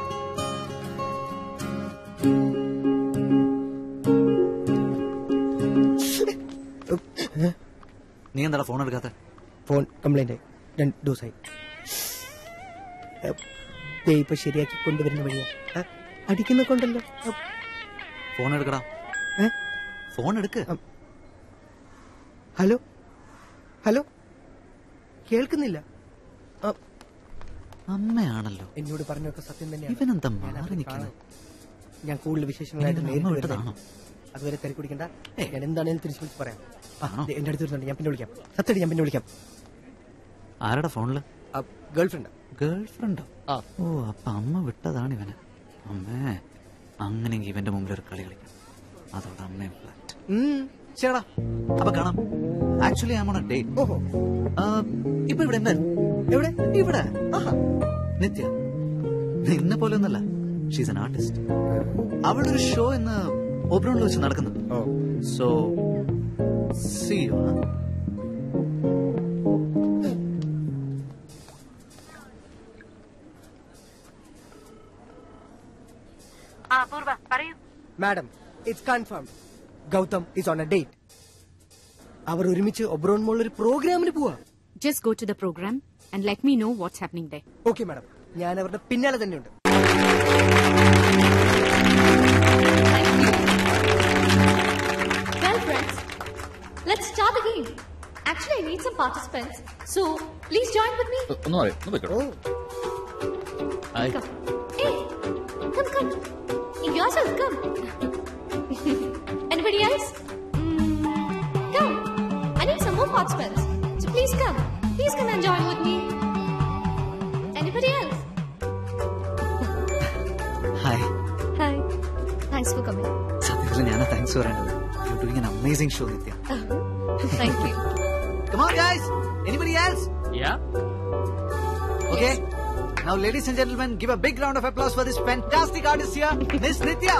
നീ എന്താടാ ഫോൺ എടുക്കാത്ത ഫോൺ കംപ്ലൈന്റ് രണ്ട് ദിവസമായി ഏ, ദേ ഇപ്പൊ ശരിയാക്കി കൊണ്ടുവരുന്ന വഴിയാ ഏ, അടിക്കുന്ന കൊണ്ടല്ലോ ഏ, ഫോൺ എടുക്കടാ ഏ? ഫോൺ എടുക്ക് ഹലോ ഹലോ കേൾക്കുന്നില്ല ആ, അമ്മയാണല്ലോ എന്നോട് പറഞ്ഞൊക്കെ സത്യം തന്നെയാണ് ഇവനെന്താ ഞാൻ മാറി അവരെ നിൽക്കുന്നത് കാണാം. ഞാൻ കൂടുതൽ വിശേഷങ്ങളായിട്ട് ഇനി ഇത് നേരിട്ട് അമ്മ വരുന്നതാ. വിട്ടതാണോ? അതുവരെ തിരക്ക് പിടിക്കണ്ട ഞാൻ എന്താണേലും തിരിച്ചു വിളിച്ച് പറയാം ആ, ആണോ? ദേ, എന്റെ അടുത്ത് വരുന്നുണ്ട് ഞാൻ പിന്നെ വിളിക്കാം സത്യമായിട്ട് ഞാൻ പിന്നെ വിളിക്കാം ആരുടെ ഫോണില് ഗേൾ ഫ്രണ്ട് ഗേൾ ഫ്രണ്ടോ ആ. ഓ അപ്പൊ അമ്മ വിട്ടതാണ് ഇവന് അമ്മേ അങ്ങനെങ്കിൽ ഇവന്റെ മുമ്പിൽ ഒരു കളി കളിക്കാം അതോടെ അമ്മയും ഫ്ലാറ്റ് ചേടാ അപ്പൊ കാണാം ആക്ച്വലി ആമോണ ഡേറ്റ് ഓഹോ ഇപ്പൊ ഇവിടെ എന്തായാലും എവിടെ ഇവിടെ നിത്യ നിന്നെ പോലെ ഒന്നല്ല ഷീസ് എൻ ആർട്ടിസ്റ്റ് അവളുടെ ഒരു ഷോ ഇന്ന് ഓബ്രോണിൽ വെച്ച് നടക്കുന്നുണ്ട് so see you madam it's confirm Gautham is on a date അവർ ഒരുമിച്ച് ഒബ്രോൺ മോളിൽ ഒരു പ്രോഗ്രാമിന് പോവാ just go to the programme and let me know what's happening ഡേ ഓക്കെ മാഡം ഞാൻ അവരുടെ പിന്നാലെ തന്നെയുണ്ട് Well, friends, let's start the game. Actually, I need some participants. So, please join with me. ഒന്ന് പറയും ഒന്ന് വെക്കോ Come. Hey, come, come. Yourself, come. Anybody else? Mm, come. I need some more participants. So please come. Please come and join with me. Anybody else? Hi Hi. Thanks for coming. സത്യത്തിൽ ഞാനാ thanks പറയേണ്ടത് you doing an amazing show Nithya Thank you. Come on, guys. Anybody else? Yeah. Okay. Now, ladies and gentlemen, give a big round of applause for this fantastic artist here, Miss Nitya.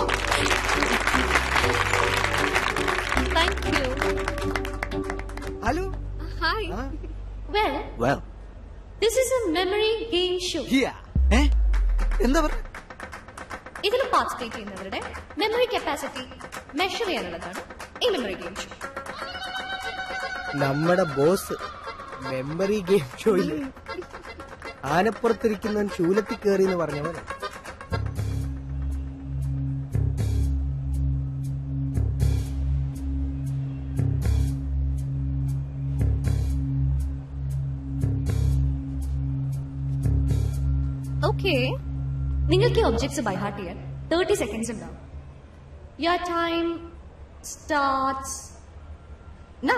Thank you. Hello. Hi. Well, Well, this is a memory game show. yeah. Eh? എന്താ പറഞ്ഞ ഇതിൽ participate ചെയ്യുന്നവരുടെ memory capacity measure ചെയ്യാനുള്ളതാണ് ഈ memory game show നമ്മുടെ boss memory game ഷോയില് ആനപ്പുറത്തിരിക്കുന്നവൻ ശൂലത്തിൽ കയറി എന്ന് പറഞ്ഞ പോലെ ഓക്കെ നിങ്ങൾക്ക് ഈ ഒബ്ജക്ട്സ് ബൈ ഹാർട്ട് ചെയ്യാൻ തേർട്ടി സെക്കൻഡ്സ് ഉണ്ടാവും യുവർ ടൈം സ്റ്റാർട്ട്സ് now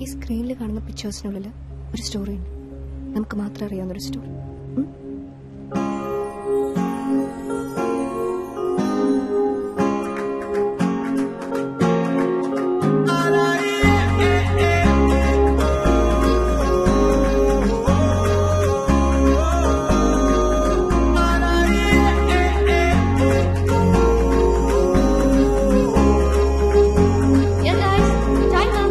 ഈ സ്ക്രീനിൽ കാണുന്ന പിക്ചേഴ്സിനുള്ളിൽ ഒരു സ്റ്റോറി ഉണ്ട് നമുക്ക് മാത്രം അറിയാവുന്ന ഒരു story Yeah, guys, time up.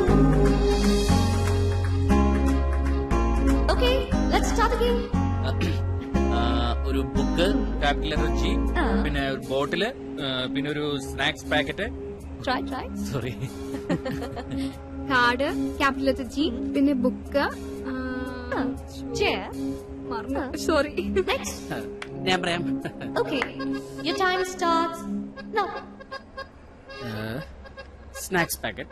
Okay, let's start the game. ആ, ഒരു ബുക്ക് ക്യാപിറ്റൽ ലെറ്റർ ജി ആ. പിന്നെ ഒരു ബോട്ടില് ആ, പിന്നെ ഒരു snacks packet Try, try. Sorry card capital letter G പിന്നെ ബുക്ക് Chair. Sorry Next. ഞാൻ പറയാം Okay, your time starts now. Snacks packet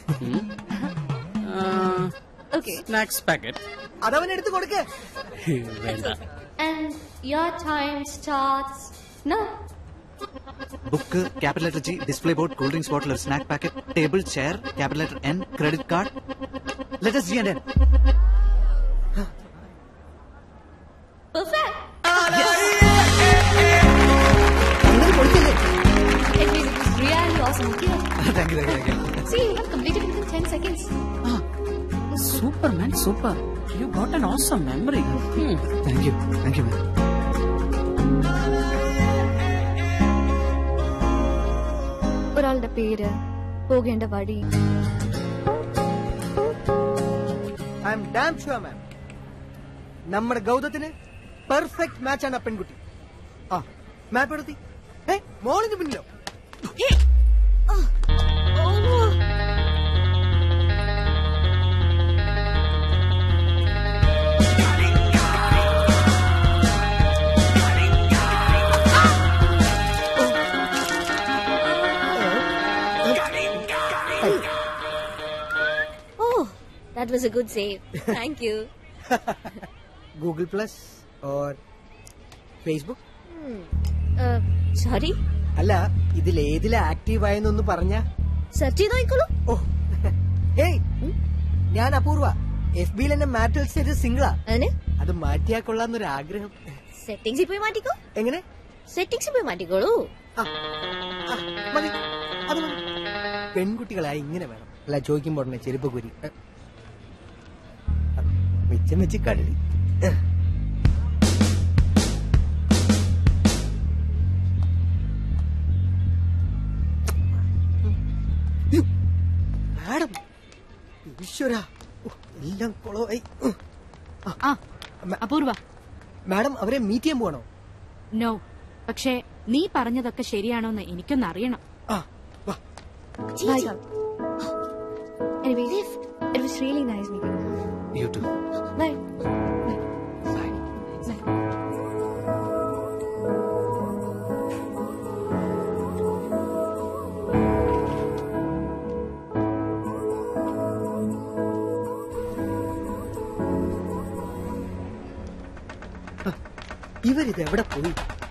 Okay. Snacks packet അതവൻ എടുത്തു കൊടുക്കേ വേണ്ട And your time starts now. Book capital letter G display board cool drinks bottle ഒരു snack packet table chair capital letter N credit card letter G and N Perfect. It means it was really awesome. Okay. Thank you thank you See, you have completed within 10 seconds. Super man super you got an awesome memory thank you thank you ma'am ഒരാളുടെ പേര് പോകേണ്ട വഴി I am damn sure ma'am നമ്മുടെ ഗൗതത്തിന് perfect മാച്ചാണ് ആ പെൺകുട്ടി ആ map എടുത്തി ഏ മോളിന് പിന്നിലോ Oh, that was a good save. Thank you. Google plus or Facebook Hmm. Uh, sorry? അല്ല ഇതിൽ ഏതിലാ ആക്റ്റീവ് ആയെന്നൊന്ന് പറഞ്ഞ സെർച്ച് ചെയ്ത് നോക്കിക്കോളൂ ഓ ഹേയ് ഞാൻ അപൂർവ എഫ് ബിയിൽ എന്നെ മാറ്റൽ സ്റ്റേറ്റസ് സിംഗിളാ അതിന് അത് മാറ്റിയാ കൊള്ളാന്നൊരു ആഗ്രഹം സെറ്റിംഗ്സിൽ പോയി മാറ്റിക്കോ എങ്ങനെ സെറ്റിംഗ്സിൽ പോയി മാറ്റിക്കോളൂ മതി അത് മതി പെൺകുട്ടികളായി ഇങ്ങനെ വേണം അല്ല ചോദിക്കുമ്പോ ഉടനെ ചെരുപ്പ് കുരി എ. മിച്ചം വെച്ച് കടലി മാഡം ഈശ്വര എല്ലാം കുളമായി ആ അപൂർവ മാഡം അവരെ മീറ്റ് ചെയ്യാൻ പോകണോ നോ പക്ഷേ നീ പറഞ്ഞതൊക്കെ ശരിയാണോന്ന് എനിക്കൊന്ന് അറിയണം Bye, Gaut. Anyway, it was really nice meeting you. You too Bye. ഇവരിത് എവിടെ പോയി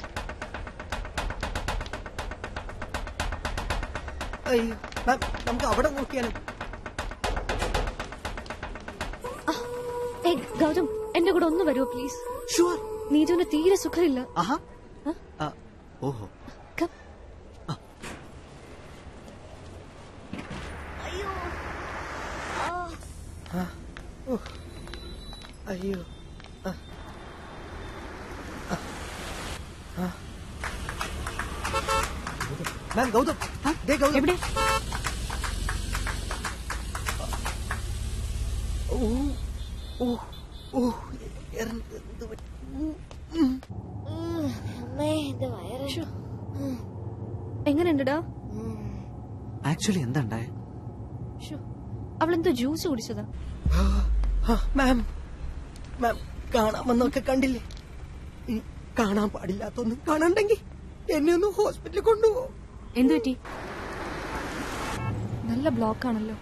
അയ്യോ മാം നമുക്ക് അവിടെ നോക്കിയാലോ ഏയ് ഗൗതം എന്റെ കൂടെ ഒന്ന് വരുമോ പ്ലീസ് ഷുവർ നീതുവിന് തീരെ സുഖമില്ല ആഹാ ആ, ഓഹോ ആ, ഓ, അയ്യോ ആ, ആ, ആ. മാം ഗൗതം ദേ ഗൗതം എവിടെ ഓ ഓ ഓ എറ- എന്ത് പറ്റി? ഉം, ഉം. എങ്ങനെയുണ്ടടാ ആക്ച്വലി എന്താ ഉണ്ടായേ അവളെന്തോ ജ്യൂസ് കുടിച്ചതാ ആ, മാം മാം കാണാൻ വന്നൊക്കെ കണ്ടില്ലേ ഈ കാണാൻ പാടില്ലാത്തൊന്നും കാണണ്ടെങ്കിൽ എന്നെ ഒന്ന് ഹോസ്പിറ്റലിൽ കൊണ്ടുപോ എന്തു പറ്റി നല്ല ബ്ലോക്ക് ആണല്ലോ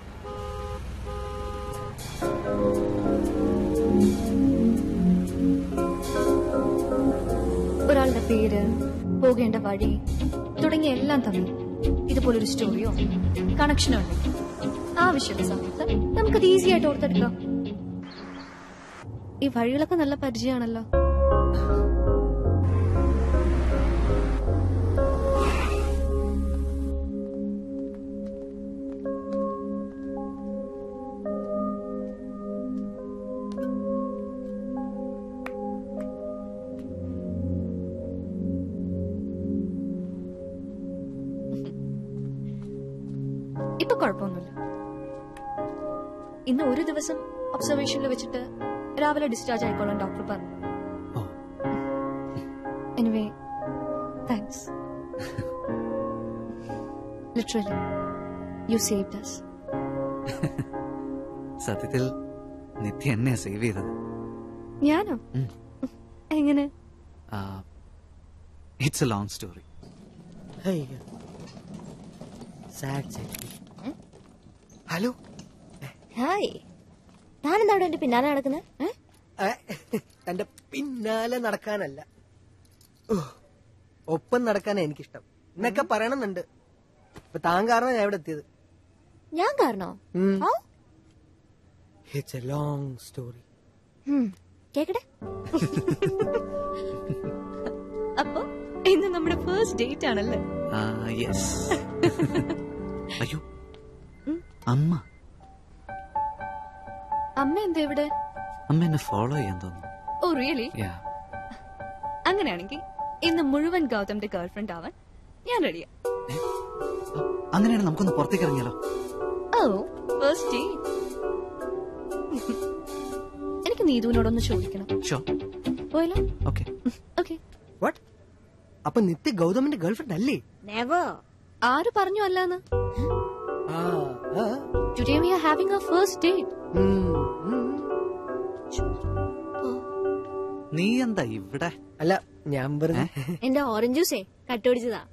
ഒരാളുടെ പേര് പോകേണ്ട വഴി തുടങ്ങിയ എല്ലാം തമ്മിൽ ഇതുപോലൊരു സ്റ്റോറിയോ കണക്ഷനോ ഉണ്ടെങ്കിൽ ആവശ്യമുള്ള സമയത്ത് നമുക്കത് ഈസി ആയിട്ട് ഓർത്തെടുക്കാം ഈ വഴികളൊക്കെ നല്ല പരിചയമാണല്ലോ ഇപ്പൊ കുഴപ്പമൊന്നുമില്ല ഇന്ന് ഒരു ദിവസം ഒബ്സർവേഷനിൽ വെച്ചിട്ട് രാവിലെ ഡിസ്ചാർജ് ആയിക്കോളാം ഡോക്ടർ പറഞ്ഞു anyway thanks literally you saved us സത്യത്തിൽ നിത്യ എന്നെയാ സേവ് ചെയ്തത് ഞാനോ എങ്ങനെ it's a long story sad hello hi താനെന്താ അവിടെ എന്റെ പിന്നാലെ നടക്കുന്നത് തന്റെ പിന്നാലെ നടക്കാനല്ല ഉഹ്, ഒപ്പം നടക്കാനാ എനിക്കിഷ്ടം എന്നൊക്കെ പറയണമെന്നുണ്ട് ഇപ്പൊ താൻ കാരണം ഞാൻ ഇവിടെ എത്തിയത് ഞാൻ കാരണോ How? It's a long story ഉം, കേക്കട്ടെ അപ്പൊ ഇന്ന് നമ്മുടെ ഫസ്റ്റ് ഡേറ്റ് ആണല്ലേ യെസ് അയ്യോ അമ്മ അമ്മ എന്താ ഇവിടെ അമ്മ എന്നെ ഫോളോ ചെയ്യാൻ തോന്നുന്നു ഓ റിയലി Yeah. അങ്ങനെയാണെങ്കിൽ ഇന്ന് മുഴുവൻ ഗൗതമിന്റെ ഗേൾഫ്രണ്ട് ആവാൻ ഞാൻ റെഡിയാ അങ്ങനെയാണ് നമുക്കൊന്ന് പുറത്തേക്ക് ഇറങ്ങിയാലോ ഓ ഫസ്റ്റ് ഡേറ്റ് എനിക്ക് നീതുവിനോടൊന്ന് ചോദിക്കണം ഷോ പോയല്ലോ ഓക്കെ ഓക്കെ വാട്ട് അപ്പൊ നിത്യ ഗൗതമിന്റെ ഗേൾഫ്രണ്ട് അല്ലേ നെവർ ആര് പറഞ്ഞു അല്ലാന്ന് today we are having a first date നീ എന്താ ഇവിടെ അല്ല ഞാൻ വെറുതെ എന്റെ ഓറഞ്ച് ജ്യൂസേ കട്ടുപിടിച്ചതാ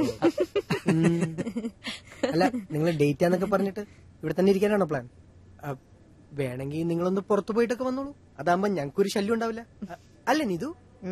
അല്ല നിങ്ങൾ ഡേറ്റ് ആന്നൊക്കെ പറഞ്ഞിട്ട് ഇവിടെ തന്നെ ഇരിക്കാനാണോ പ്ലാൻ വേണമെങ്കിൽ നിങ്ങളൊന്ന് പുറത്തു പോയിട്ടൊക്കെ വന്നോളൂ അതാകുമ്പോ ഞങ്ങൾക്കൊരു ശല്യം ഉണ്ടാവില്ല അ- അല്ലേ നീതു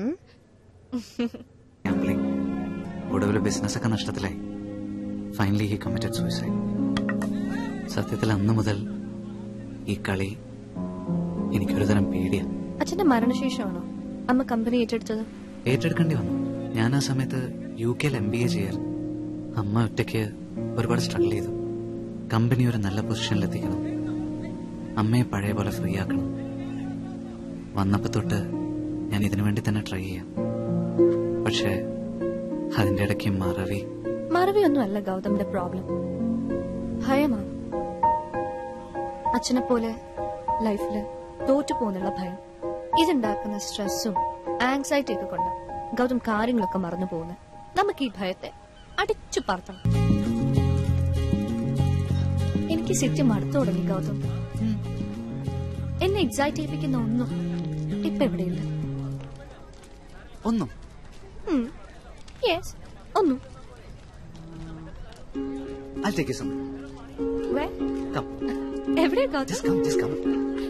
ഗാംബ്ലിംഗ് ഒടുവിൽ ബിസിനസ് ഒക്കെ നഷ്ടത്തിലായി ഫൈനലി ഹി കമ്മിറ്റഡ് സൂയിസൈഡ് സത്യത്തിൽ അന്ന് മുതൽ ഈ കളി എനിക്കൊരു തരം പേടിയാ അച്ഛന്റെ മരണശേഷമാണോ അമ്മ കമ്പനി ഏറ്റെടുത്തത് ഏറ്റെടുക്കേണ്ടി വന്നു ഞാൻ ആ സമയത്ത് യു കെയിൽ എം ബി എ ചെയ്യാൻ അമ്മ ഒറ്റയ്ക്ക് ഒരുപാട് സ്ട്രഗിൾ ചെയ്തു കമ്പനി ഒരു നല്ല പൊസിഷനിൽ എത്തിക്കണം അമ്മയെ പഴയ പോലെ ഫ്രീ ആക്കണം വന്നപ്പോ തൊട്ട് ഞാൻ ഇതിനു വേണ്ടി തന്നെ ട്രൈ ചെയ്യാം പക്ഷേ അതിന്റെ ഇടയ്ക്ക് മറവി മറവിയൊന്നും അല്ല ഗൗതമിന്റെ പ്രോബ്ലം ഭയമാണ് അച്ഛനെ പോലെ ലൈഫില് തോറ്റു പോകുന്നുള്ള ഭയം ഇതുണ്ടാക്കുന്ന സ്ട്രെസ്സും ആങ്സൈറ്റി ഒക്കെ കൊണ്ട് ഗൗതം കാര്യങ്ങളൊക്കെ മറന്നു പോകുന്നത് നമുക്ക് ഈ ഭയത്തെ അടിച്ചു പറത്തണം എനിക്ക് സത്യം മടുത്തു തുടങ്ങി ഗൗതം എന്നെ എക്സൈറ്റ് ചെയ്യിപ്പിക്കുന്ന ഒന്നും ഇപ്പൊ എവിടെയില്ല ഒന്നും യെസ് ഒന്നും I'll take you somewhere. Where? Come. എവിടെയാ Gautham Just come, just come.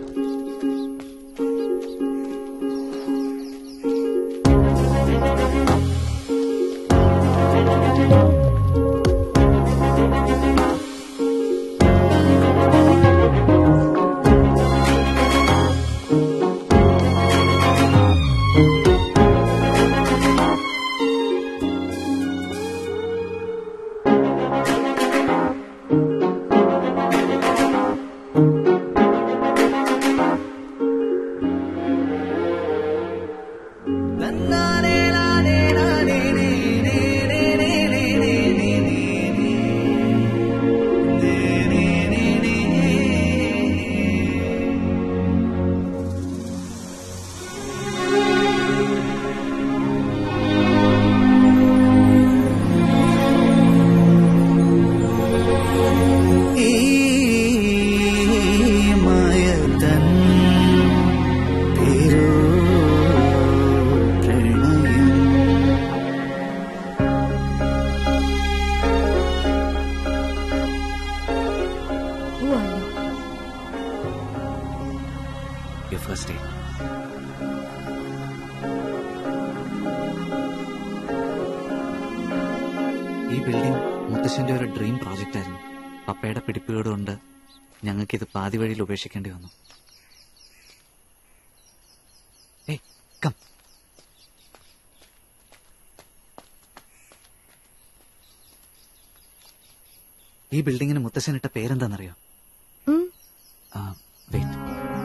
Who are you? Your first date. ഈ ബിൽഡിംഗ് മുത്തശ്ശന്റെ ഒരു ഡ്രീം പ്രോജക്റ്റ് ആയിരുന്നു പപ്പയുടെ പിടിപ്പുകേടുകൊണ്ട് ഞങ്ങൾക്കിത് പാതി വഴിയിൽ ഉപേക്ഷിക്കേണ്ടി വന്നു ഏയ് കം ഈ ബിൽഡിങ്ങിന് മുത്തശ്ശനിട്ട പേരെന്താണെന്നറിയോ ഉം. ആ വെയിറ്റ്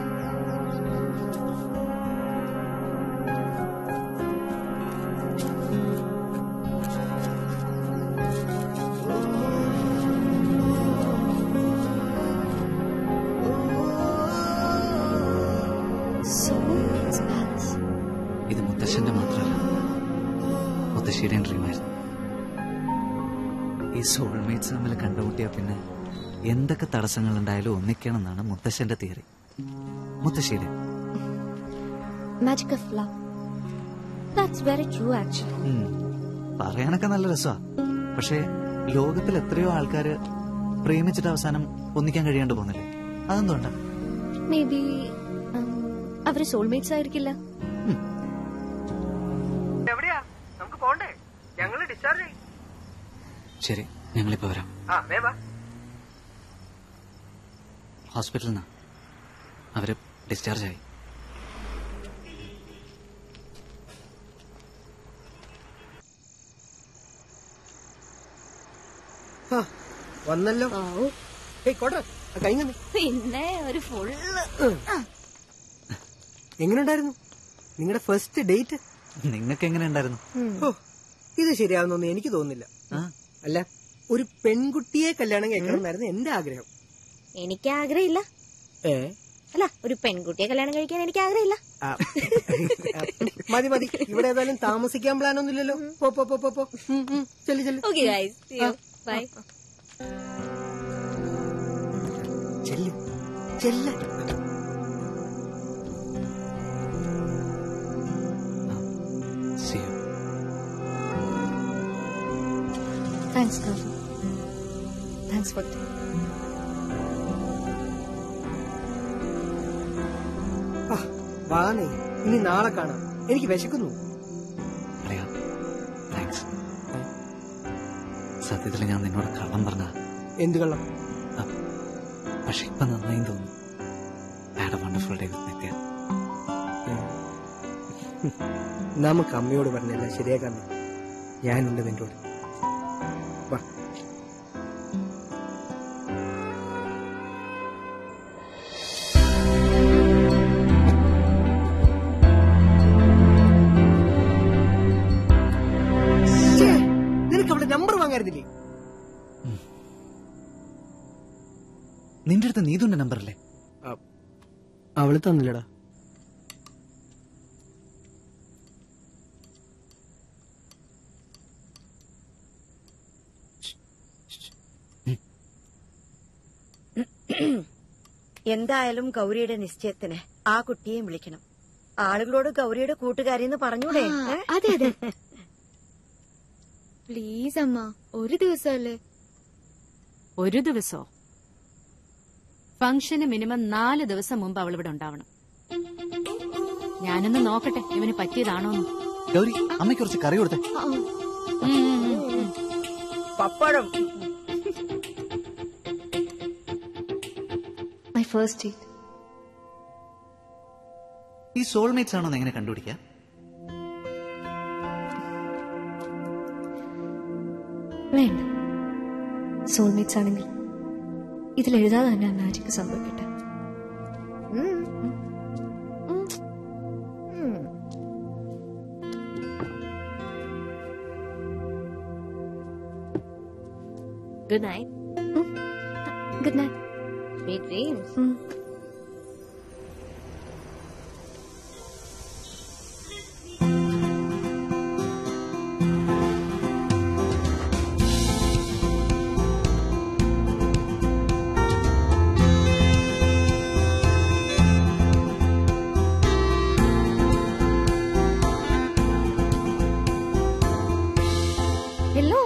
Soulmates Palace. ഇത് മുത്തശ്ശന്റെ മാത്രമല്ല മുത്തശ്ശിയുടെയും ഡ്രീമായിരുന്നു ഈ സോൾമേറ്റ്സ് തമ്മിൽ കണ്ടുമുട്ടിയ പിന്നെ എന്തൊക്കെ തടസ്സങ്ങൾ ഉണ്ടായാലും ഒന്നിക്കണമെന്നാണ് മുത്തശ്ശന്റെ തിയറി മുത്തശ്ശിയുടെ Magic of love. That's very true actually. ഉം. പറയാനൊക്കെ നല്ല രസമാ പക്ഷേ ലോകത്തിൽ എത്രയോ ആൾക്കാര് പ്രേമിച്ചിട്ട് അവസാനം ഒന്നിക്കാൻ കഴിയാണ്ട് പോകുന്നില്ലേ അതെന്തുകൊണ്ടാ Maybe um, അവര് സോൾമേറ്റ്സ് ആയിരിക്കില്ല എവിടെയാ നമുക്ക് പോണ്ടേ ഞങ്ങള് ഡിസ്ചാർജ് ചെയ്യും ശരി ഞങ്ങളിപ്പോ വരാം ആ വേ വാ ഹോസ്പിറ്റലിൽ നിന്ന് അവര് ഡിസ്ചാർജ് ആയി ആ, വന്നല്ലോ ഏയ് കോട്ടെ കഴിഞ്ഞ പിന്നെ ഒരു ഫുള്ള് എങ്ങനെയുണ്ടായിരുന്നു നിങ്ങളുടെ ഫസ്റ്റ് ഡേറ്റ് നിങ്ങൾക്ക് എങ്ങനെ ഉണ്ടായിരുന്നു ഓ ഇത് ശരിയാവുന്നൊന്നും എനിക്ക് തോന്നുന്നില്ല അല്ല ഒരു പെൺകുട്ടിയെ കല്യാണം കഴിക്കണമെന്നായിരുന്നു എന്റെ ആഗ്രഹം എനിക്ക് ആഗ്രഹമില്ല ഏ അല്ല ഒരു പെൺകുട്ടിയെ കല്യാണം കഴിക്കാൻ എനിക്ക് ആഗ്രഹമില്ല ആ, ആ, മതി മതി ഇവിടെ ഏതായാലും താമസിക്കാൻ പ്ലാൻ ഒന്നുമില്ലല്ലോ പോ പോ പോ പോ പോ ഉം, ഉം, ചെല്ല് ചെല്ല് ഓക്കെ ഗൈസ് ബൈ ചെല്ല് ചെല്ല് See you. Thanks Gauri thanks for ആ, വാ നീ ഇനി നാളെ കാണാം എനിക്ക് വിശക്കുന്നു അറിയാം താങ്ക്സ് സത്യത്തിൽ ഞാൻ നിന്നോട് കള്ളം പറഞ്ഞ എന്ത് കള്ളം പക്ഷെ ഇപ്പൊ നന്നായി തോന്നുന്നു had a wonderful day with Nithya നമുക്ക് അമ്മയോട് പറഞ്ഞല്ല ശരിയാക്കാൻ ഞാനുണ്ട് നിന്റെ കൂടെ വാ ഛേ, നിനക്ക് അവളുടെ നമ്പർ വാങ്ങായിരുന്നില്ലേ നിന്റെ അടുത്ത് നീതുന്റെ നമ്പർ അല്ലേ അവള് തന്നില്ലടാ എന്തായാലും ഗൗരിയുടെ നിശ്ചയത്തിന് ആ കുട്ടിയെയും വിളിക്കണം ആളുകളോട് ഗൗരിയുടെ കൂട്ടുകാരിന്ന് പറഞ്ഞൂടെ ആ, ഏ? അതെ അതെ പ്ലീസ് അമ്മ ഒരു ദിവസമല്ലേ ഒരു ദിവസോ ഫംഗ്ഷന് മിനിമം നാല് ദിവസം മുമ്പ് അവൾ ഇവിടെ ഉണ്ടാവണം ഞാനൊന്ന് നോക്കട്ടെ ഇവന് പറ്റിയതാണോന്ന് ഗൗരി അമ്മയ്ക്ക് കുറച്ച് കറി കൊടുത്തേ പപ്പടം മൈ ഫസ്റ്റ് ഡേറ്റ് ഈ സോൾമേറ്റ്സ് ആണോ എന്ന് എങ്ങനെ കണ്ടുപിടിക്കുക വേണ്ട സോൾമേറ്റ്സ് ആണെങ്കിൽ ഇതിൽ എഴുതാതെ തന്നെ മാജിക് സംഭവിക്കട്ടെ good night good night sweet dreams hello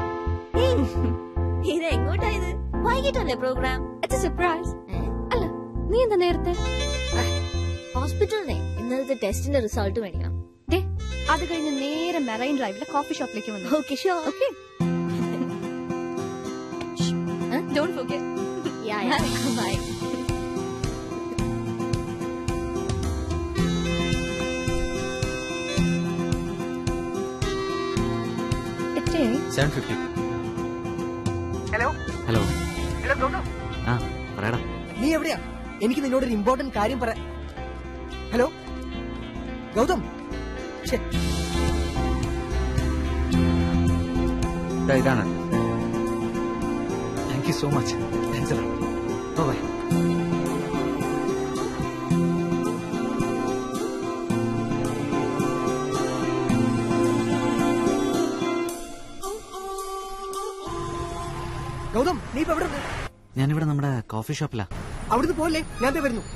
ഇത് എങ്ങോട്ടാ ഇത് വൈകിട്ടല്ലേ പ്രോഗ്രാം ഇറ്റ്സ് സർപ്രൈസ് അല്ല നീ എന്താ നേരത്തെ ഹോസ്പിറ്റലിനെ ഇന്നലത്തെ ടെസ്റ്റിന്റെ റിസൾട്ട് മേടിക്കണം ദേ, അത് കഴിഞ്ഞ് നേരെ മെറൈൻ ഡ്രൈവിലെ കോഫി ഷോപ്പിലേക്ക് വന്നു okay so okay don't forget yeah Yeah, yeah. Bye. എത്രയായി സെവൻ ഫിഫ്റ്റി ഹലോ ഹലോ എടാ ഗൗതം ആ പറയടാ നീ എവിടെയാ എനിക്ക് നിന്നോട് ഒരു ഇമ്പോർട്ടന്റ് കാര്യം പറയാം ഹലോ ഗൗതം ഛെ, ദാ ഇതാണ് thank you so much thanks bye Gautham നീ ഇപ്പൊ എവിടെ ഉണ്ട്? ഞാനിവിടെ നമ്മുടെ കോഫി ഷോപ്പിലാ അവിടുന്ന് പോലെ ഞാൻ ദേ വരുന്നു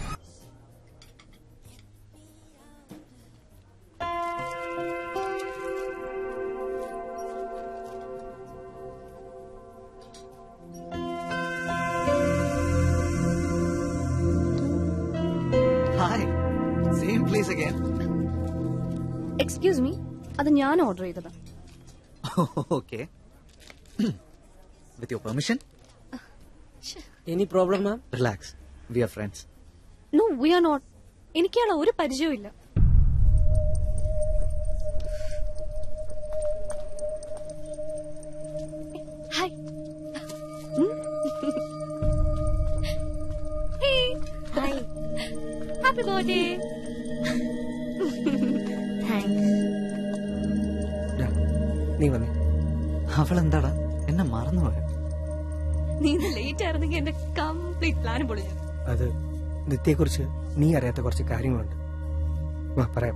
hi same place again excuse me അത് ഞാൻ ഓർഡർ ചെയ്തതാ okay with your permission any problem ma'am relax we are friends no we are not എനിക്കയാളെ ഒരു പരിചയവും ഇല്ല hi hi happy birthday thanks നീ വന്നേ അവൾ എന്താടാ എന്നെ മറന്നുപോയോ നീ ഇന്ന് ലേറ്റ് ആയിരുന്നെങ്കിൽ എന്റെ കംപ്ലീറ്റ് പ്ലാൻ പൊളിഞ്ഞു അത് നിത്യയെക്കുറിച്ച് നീ അറിയാത്ത കുറച്ച് കാര്യങ്ങളുണ്ട് വാ പറയാം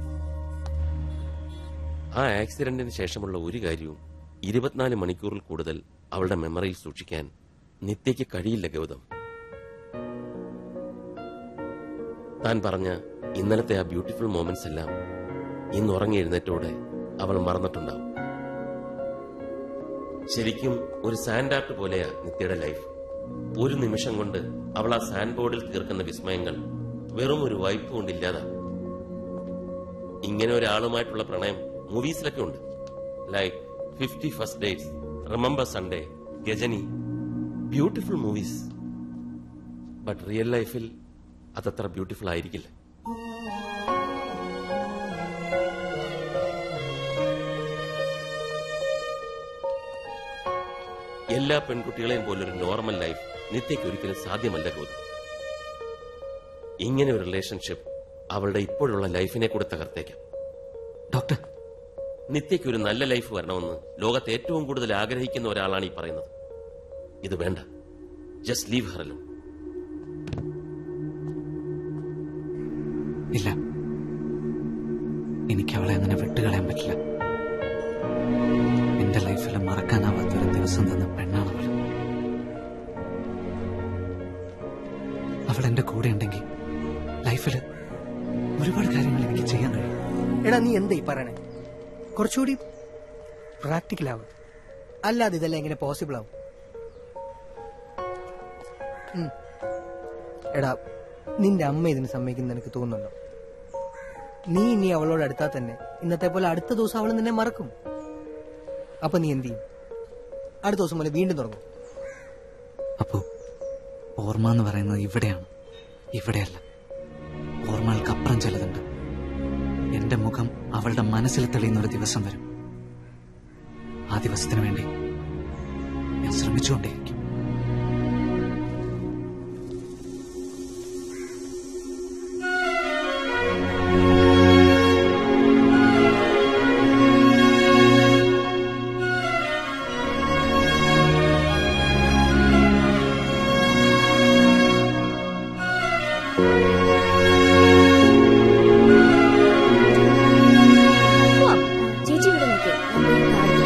ആ ആക്സിഡന്റിന് ശേഷമുള്ള ഒരു കാര്യവും ഇരുപത്തിനാല് മണിക്കൂറിൽ കൂടുതൽ അവളുടെ മെമ്മറിയിൽ സൂക്ഷിക്കാൻ നിത്യയ്ക്ക് കഴിയില്ല ഗൗതം താൻ പറഞ്ഞ ഇന്നലത്തെ ആ ബ്യൂട്ടിഫുൾ മൊമെന്റ്സ് എല്ലാം ഇന്ന് ഉറങ്ങി എഴുന്നേറ്റോടെ അവൾ മറന്നിട്ടുണ്ടാവും ശരിക്കും ഒരു സാൻഡ് ആർട്ട് പോലെയാ നിത്യയുടെ ലൈഫ് ഒരു നിമിഷം കൊണ്ട് അവൾ ആ സാൻഡ് ബോർഡിൽ തീർക്കുന്ന വിസ്മയങ്ങൾ വെറും ഒരു വൈപ്പ് കൊണ്ട് ഇല്ലാതാവും ഇങ്ങനെ ഒരാളുമായിട്ടുള്ള പ്രണയം മൂവീസിലൊക്കെ ഉണ്ട് like fifty first dates remember Sunday Ghajini beautiful movies but real ലൈഫിൽ അതത്ര ബ്യൂട്ടിഫുൾ ആയിരിക്കില്ല എല്ലാ പെൺകുട്ടികളെയും പോലൊരു നോർമൽ ലൈഫ് നിത്യയ്ക്ക് ഒരിക്കലും സാധ്യമല്ല ഗൗതം ഇങ്ങനെ ഒരു റിലേഷൻഷിപ്പ് അവളുടെ ഇപ്പോഴുള്ള ലൈഫിനെ കൂടെ തകർത്തേക്കാം ഡോക്ടർ നിത്യയ്ക്ക് ഒരു നല്ല ലൈഫ് വരണമെന്ന് ലോകത്ത് ഏറ്റവും കൂടുതൽ ആഗ്രഹിക്കുന്ന ഒരാളാണ് ഈ പറയുന്നത് ഇത് വേണ്ട ജസ്റ്റ് ലീവ് ഹറലും ഇല്ല എനിക്ക് അവളെ അങ്ങനെ വിട്ടുകളയാൻ പറ്റില്ല എന്റെ ലൈഫിൽ മറക്കാനാവാത്ത ഒരു ദിവസം തന്ന പെണ്ണാണ് അവൾ അവൾ എന്റെ കൂടെ ഉണ്ടെങ്കിൽ ലൈഫിൽ ഒരുപാട് കാര്യങ്ങൾ എനിക്ക് ചെയ്യാൻ കഴിയും എടാ നീ എന്താ ഈ പറയണേ കുറച്ചുകൂടി പ്രാക്ടിക്കൽ ആവും അല്ലാതെ ഇതെല്ലാം എങ്ങനെ പോസിബിൾ ആവും ഉം. എടാ നിന്റെ അമ്മ ഇതിന് സമ്മതിക്കുന്ന എനിക്ക് തോന്നുന്നുണ്ടോ നീ ഇനി അവളോട് അടുത്താൽ തന്നെ ഇന്നത്തെ പോലെ അടുത്ത ദിവസം അവൾ നിന്നെ മറക്കും അപ്പൊ നീ എന്ത് ചെയ്യും അടുത്ത ദിവസം പോലെ വീണ്ടും തുടങ്ങും അപ്പോ ഓർമ്മ എന്ന് പറയുന്നത് ഇവിടെയാണ് ഇവിടെയല്ല ഓർമ്മകൾക്കപ്പുറം ചിലതുണ്ട് എന്റെ മുഖം അവളുടെ മനസ്സിൽ തെളിയുന്ന ഒരു ദിവസം വരും ആ ദിവസത്തിന് വേണ്ടി ഞാൻ ശ്രമിച്ചുകൊണ്ടേയിരിക്കും പോവാം. ചേച്ചി ഇവിടെ നിൽക്ക് ഞാൻ പോയി കാണിക്കാം.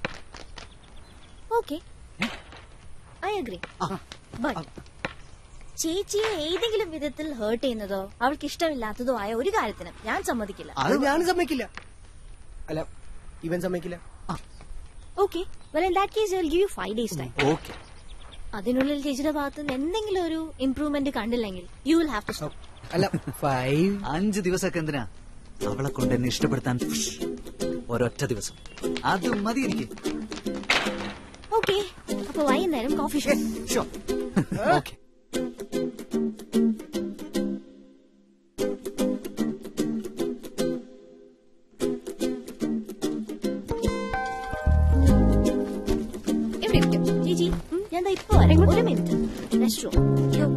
Okay. I agree. But ചേച്ചിയെ ഏതെങ്കിലും വിധത്തിൽ ഹേർട്ട് ചെയ്യുന്നതോ അവൾക്ക് ഇഷ്ടമില്ലാത്തതോ ആയ ഒരു കാര്യത്തിന് ഞാൻ സമ്മതിക്കില്ല അത് ഞാൻ സമ്മതിക്കില്ല അല്ല ഇവൻ സമ്മതിക്കില്ല okay well in that case I give you five days time okay അതിനുള്ളിൽ ചേച്ചിയുടെ ഭാഗത്ത് നിന്ന് എന്തെങ്കിലും ഒരു ഇംപ്രൂവ്മെന്റ് കണ്ടില്ലെങ്കിൽ you will have to stop അല്ല ഫൈവ് അഞ്ച് ദിവസമൊക്കെ എന്തിനാ അവളെ കൊണ്ട് എന്നെ ഇഷ്ടപ്പെടുത്താൻ ഒരൊറ്റ ദിവസം അത് മതി എനിക്ക് ഓക്കെ അപ്പൊ വൈകുന്നേരം കോഫി ഷോപ്പ് ഓക്കെ എവിടെ ഇരിക്കും ചേച്ചി ഞാൻ ദാ ഇപ്പൊ വരാം ഒരു minute rest room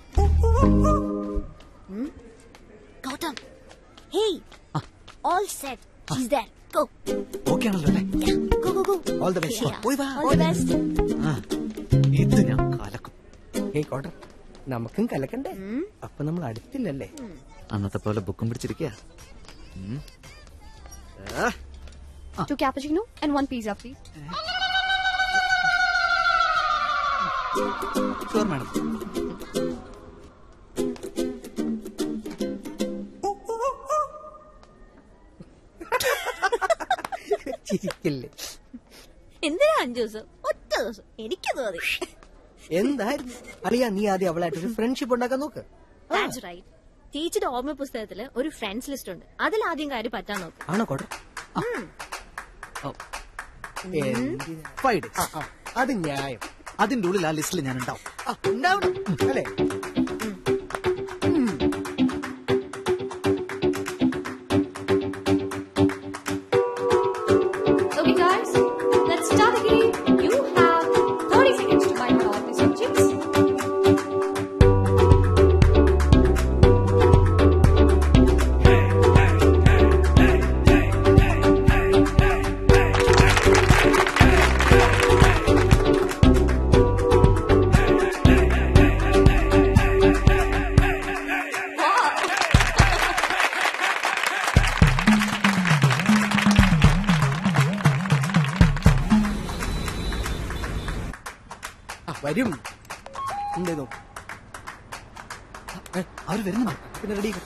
Gautham hey all set she's there go okay ആണല്ലോ അല്ലേ go go go all the best പോയി വാ ഓൾ ദി ബെസ്റ്റ് ആ, ഇത് ഞാൻ കലക്കും ഏയ് കോട്ടർ നമുക്കും കലക്കണ്ടേ അപ്പൊ നമ്മൾ അടുത്തില്ലല്ലേ അന്നത്തെ പോലെ ബുക്കും പിടിച്ചിരിക്കുക Two cappuccino and one pizza, please. Sure madam ചിരിക്കില്ലേ എന്തിനാ അഞ്ചു ദിവസം ഒറ്റ ദിവസം എനിക്ക് തോന്നി എന്തായിരുന്നു അളിയാ നീ ആദ്യം അവളായിട്ടൊരു ഫ്രണ്ട്ഷിപ്പ് ഉണ്ടാക്കാൻ നോക്ക് That's right. ചേച്ചിയുടെ ഓർമ്മ പുസ്തകത്തില് ഒരു ഫ്രണ്ട്സ് ലിസ്റ്റ് ഉണ്ട് അതിൽ ആദ്യം കാര്യം പറ്റാൻ നോക്ക് ആണോ കോട്ടർ ഫൈവ് ഡേയ്സ് അത് ന്യായം അതിന്റെ ഉള്ളിൽ ആ ലിസ്റ്റിൽ ഞാൻ ഉണ്ടാവും ആ, ഉണ്ടാവണം അല്ലേ Okay, guys, let's start again. You have 30 seconds to buy all these objects. ആ, വരും എന്തേ നോക്ക് അവര് വരുന്നുണ്ടോ പിന്നെ റെഡി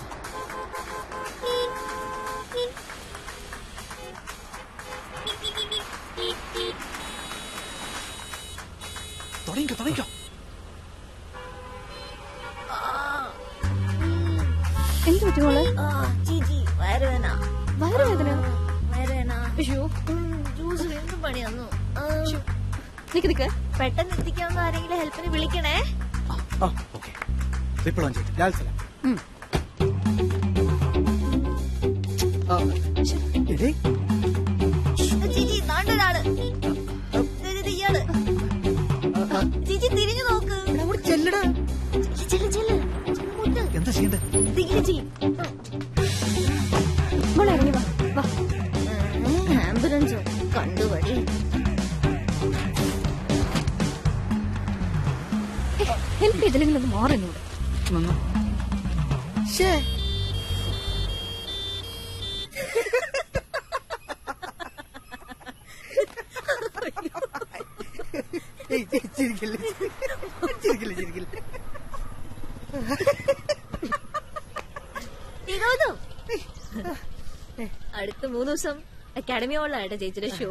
തുടങ്ങിക്കോ തുടങ്ങിക്കോ എന്ത് പറ്റി മോളെ ചേച്ചി വയറുവേന വയറുവേദന വയറുവേന അയ്യോ ജ്യൂസ് എന്ത് പണി തന്നു നിക്ക് നിക്ക് പെട്ടെന്ന് എത്തിക്കാവുന്ന ആരെങ്കിലും ഹെൽപ്പിന് വിളിക്കണേ ആ ഓക്കെ വിപ്ലവം ചെയ്തു ലാൽ സലാം ഉം. ആ, എടേ, ചേച്ചി നാണ്ടൊരാള് ഇയാള് ചേച്ചി തിരിഞ്ഞു നോക്ക് അവിടെ ചെല്ലടാ ചെല്ല് ചെല്ല് മുട്ട്. എന്താ ചെയ്യണ്ടേ തിരികെ ചെയ്യ് മോളെ ഇറങ്ങി വാ വാ ആംബുലൻസോ കണ്ടുപടി ഹെൽപ്പ് ചെയ്തില്ലെങ്കിൽ ഒന്ന് മാറുന്നൂടെ നിന്നു ശ്ശേ. ഏയ്, ഏയ്, ചിരിക്കല്ലേ ചിരിക്കല്ലേ ചിരിക്കല്ലേ വിനോദം അടുത്ത മൂന്ന് ദിവസം അക്കാഡമി ഹോളിലാട്ടെ ചേച്ചിയുടെ show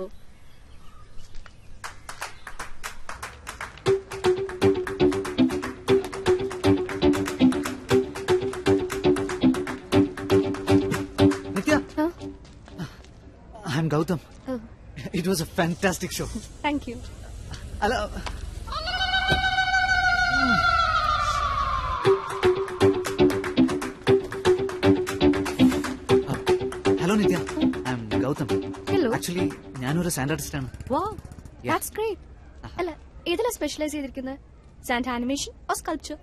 Nithya Huh? I am Gautham Oh, it was a fantastic show thank you. അല്ല hello Nithya I am Gautham Hello. Actually ഞാനൊരു സാൻഡ് ആർട്ടിസ്റ്റ് ആണ് Wow, that's great. അല്ല ഏതിലാ സ്പെഷ്യലൈസ് ചെയ്തിരിക്കുന്നത് sand animation or sculpture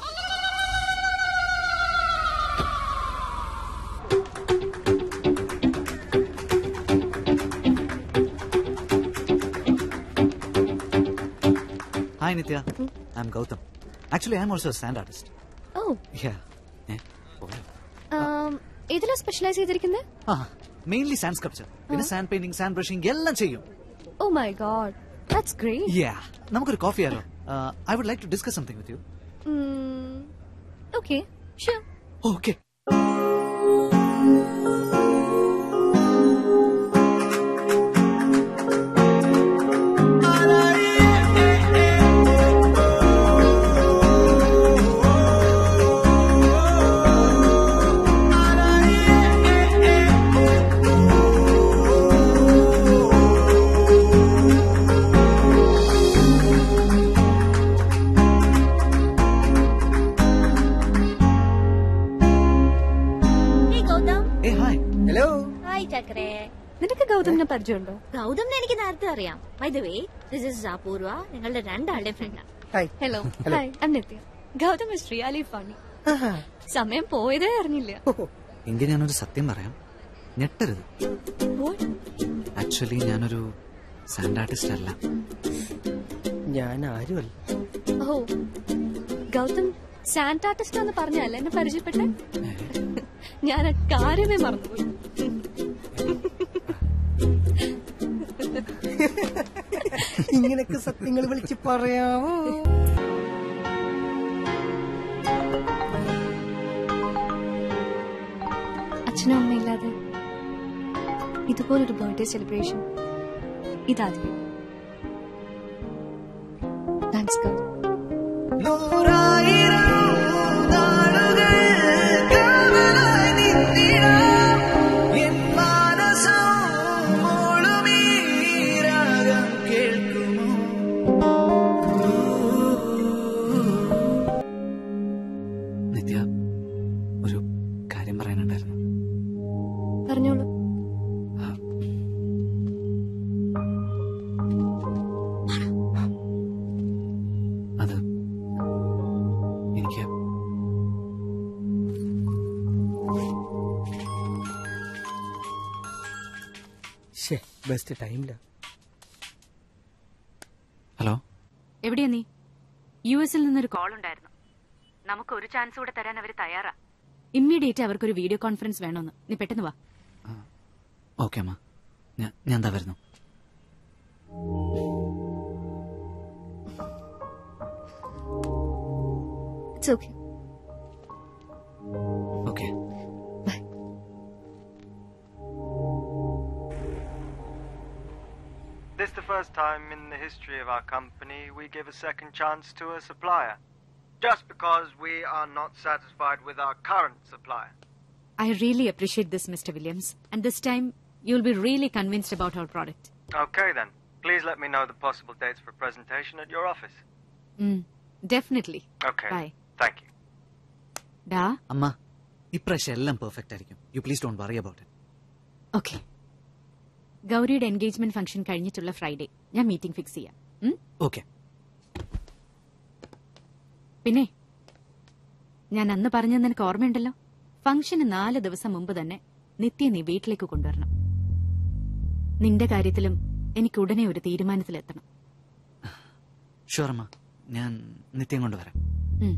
hi Nithya I am Gautham actually I am also sand artist ഓ ഏതിലാ specialise ചെയ്തിരിക്കുന്നത് ആ മെയിൻലി സാൻഡ് സ്കൾപ്ചർ പിന്നെ സാൻഡ് പെയിന്റിംഗ് സാൻഡ് ബ്രഷിംഗ് എല്ലാം ചെയ്യും oh my God that's great yeah നമുക്കൊരു കോഫി ആയാലോ I would like to discuss something with you Mm, okay sure okay Hey, Gautham ഏ ഹായ് ഹലോ ഹായ് ചക്രേ നിനക്ക് ഗൗതമിനെ പരിചയമുണ്ടോ ഗൗതമിനെ എനിക്ക് നേരത്തെ അറിയാം by the way this is Apoorva നിങ്ങളുടെ രണ്ടാളുടെ ഫ്രണ്ടാ hi hello Hello. Hi I Nithya Gautham is really funny സമയം പോയതേ അറിഞ്ഞില്ല എങ്കിൽ ഞാനൊരു സത്യം പറയാം ഞെട്ടരുത് ആക്ച്വലി ഞാനൊരു സാൻഡ് ആർട്ടിസ്റ്റ് അല്ല ഞാൻ ആരുമല്ല ഓ ഗൗതം സാന്റ് ആർട്ടിസ്റ്റ് എന്ന് പറഞ്ഞല്ല എന്നെ പരിചയപ്പെട്ടെ ഞാൻ ആ കാര്യമേ മറന്നുപോയി ഇങ്ങനൊക്കെ സത്യങ്ങൾ വിളിച്ച് പറയാമോ അച്ഛനും അമ്മയില്ലാതെ ഇതുപോലൊരു ബർത്ത്ഡേ സെലിബ്രേഷൻ ഇതാദ്യം താങ്ക്സ് ഗൗതം നിത്യ ഒരു കാര്യം പറയാനുണ്ടായിരുന്നു പറഞ്ഞോളൂ അത് എനിക്ക് ഷേ ബെസ്റ്റ് ടൈമില്ല ഹലോ എവിടെയാ നീ യു എസിൽ നിന്നൊരു കോൾ ഉണ്ടായിരുന്നു നമുക്ക് ഒരു ചാൻസ് കൂടെ തരാൻ അവർ തയ്യാറാ ഇമ്മീഡിയറ്റ് അവർക്കൊരു വീഡിയോ കോൺഫറൻസ് വേണമെന്ന് നീ പെട്ടെന്ന് വാ ഓക്കെ അമ്മ ഞാൻ ഞാൻ എന്താ വരുന്നു it's okay okay This is the first time in the history of our company we give a second chance to a supplier. Just because we are not satisfied with our current supplier. I really appreciate this mister Williams and this time you will be really convinced about our product Okay then, please let me know the possible dates for presentation at your office. Definitely Okay. Bye Thank you. ഡാ അമ്മ ഇപ്രാവശ്യം എല്ലാം perfect ആയിരിക്കും you please don't worry about it okay ഗൗരിയുടെ engagement function കഴിഞ്ഞിട്ടുള്ള Friday ഞാൻ meeting fix ചെയ്യാം ഉം? ഓക്കെ പിന്നെ ഞാൻ അന്ന് പറഞ്ഞത് നിനക്ക് ഓർമ്മയുണ്ടല്ലോ ഫംഗ്ഷന് നാല് ദിവസം മുമ്പ് തന്നെ നിത്യ നീ വീട്ടിലേക്ക് കൊണ്ടുവരണം നിന്റെ കാര്യത്തിലും എനിക്ക് ഉടനെ ഒരു തീരുമാനത്തിലെത്തണം ഷുവർ അമ്മ ഞാൻ നിത്യം കൊണ്ടുവരാം ഉം.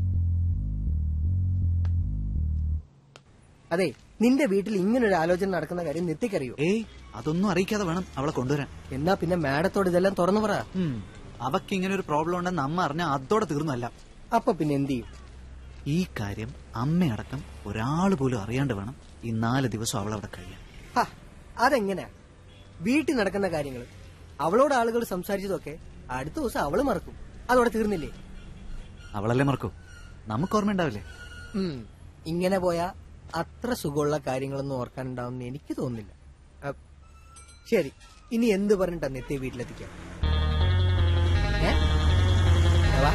അതെ നിന്റെ വീട്ടിൽ ഇങ്ങനൊരു ആലോചന നടക്കുന്ന കാര്യം നിത്യക്കറിയോ ഏയ് അതൊന്നും അറിയിക്കാതെ വേണം അവളെ കൊണ്ടുവരാൻ എന്നാ പിന്നെ മാഡത്തോട് ഇതെല്ലാം തുറന്നു പറ അവക്ക് ഇങ്ങനെ ഒരു പ്രോബ്ലം ഉണ്ടെന്ന് അമ്മ അറിഞ്ഞ അതോടെ തീർന്നല്ല അപ്പൊ പിന്നെ എന്ത് ചെയ്യും ഈ കാര്യം അമ്മയടക്കം ഒരാൾ പോലും അറിയാണ്ട് വേണം ഈ നാല് ദിവസം അവൾ അവിടെ കഴിയാൻ ഹ, അതെങ്ങനെയാ വീട്ടിൽ നടക്കുന്ന കാര്യങ്ങൾ അവളോട് ആളുകൾ സംസാരിച്ചതൊക്കെ അടുത്ത ദിവസം അവള് മറക്കും അതോടെ തീർന്നില്ലേ അവളല്ലേ മറക്കൂ നമുക്ക് ഓർമ്മയുണ്ടാവില്ലേ ഉം. ഇങ്ങനെ പോയാ അത്ര സുഖമുള്ള കാര്യങ്ങളൊന്നും ഓർക്കാനുണ്ടാവുമെന്ന് എനിക്ക് തോന്നുന്നില്ല അ, ശരി ഇനി എന്ത് പറഞ്ഞിട്ടാ നിത്യ വീട്ടിലെത്തിക്കാം ഏ? വാ.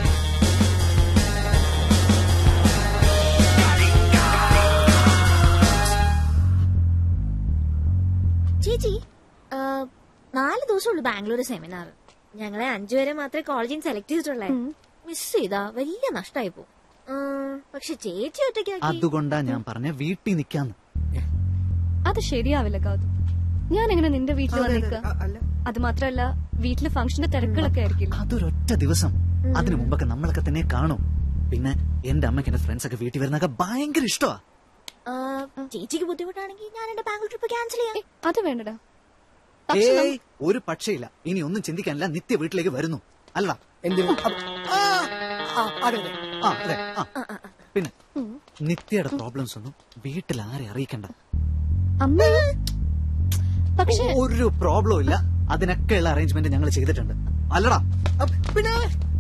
ചേച്ചി ആ, നാല് ദിവസമുള്ളൂ ബാംഗ്ലൂർ സെമിനാർ ഞങ്ങളെ അഞ്ചുപേരെ മാത്രമേ കോളേജിൽ സെലക്ട് ചെയ്തിട്ടുള്ളേ മിസ് ചെയ്താ വലിയ നഷ്ടമായി പോകും പക്ഷെ ചേച്ചി ഒറ്റയ്ക്കാക്കി അതുകൊണ്ടാ ഞാൻ പറഞ്ഞ വീട്ടിൽ നിക്കാന്ന് അത് ശരിയാവില്ല ഗൗതം ഞാൻ എങ്ങനെ നിന്റെ വീട്ടിൽ അതെ, അതെ, വന്നേക്ക അത് മാത്രല്ല വീട്ടില് ഫംഗ്ഷന്റെ തിരക്കുകളൊക്കെ ആയിരിക്കില്ല അതൊരൊറ്റ ദിവസം അതിനു മുമ്പൊക്കെ നമ്മളൊക്കെ തന്നെ കാണും പിന്നെ എന്റെ അമ്മയ്ക്ക് എന്റെ ഫ്രണ്ട്സ് ഒക്കെ വീട്ടിൽ വരുന്നൊക്കെ ഭയങ്കര ഇഷ്ടമാ ആ, ചേച്ചിക്ക് ബുദ്ധിമുട്ടാണെങ്കിൽ ഞാൻ എന്റെ ബാംഗ്ലൂർ ട്രിപ്പ് ക്യാൻസൽ ചെയ്യാം അത് വേണ്ടടാ ഏയ് ഒരു പക്ഷയില്ല ഇനി ഒന്നും ചിന്തിക്കാനില്ല നിത്യ വീട്ടിലേക്ക് വരുന്നു അല്ല എന്തിനു അ- ആ, ആ, അതെ അതെ ആ അതെ ആ പിന്നെ നിത്യയുടെ പ്രോബ്ലംസ് ഒന്നും വീട്ടിൽ ആരെ അറിയിക്കണ്ട അമ്മ പക്ഷെ ഒരു പ്രോബ്ലം ഇല്ല അതിനൊക്കെയുള്ള അറേഞ്ച്മെന്റ് ഞങ്ങൾ ചെയ്തിട്ടുണ്ട് അല്ലടാ പിന്നെ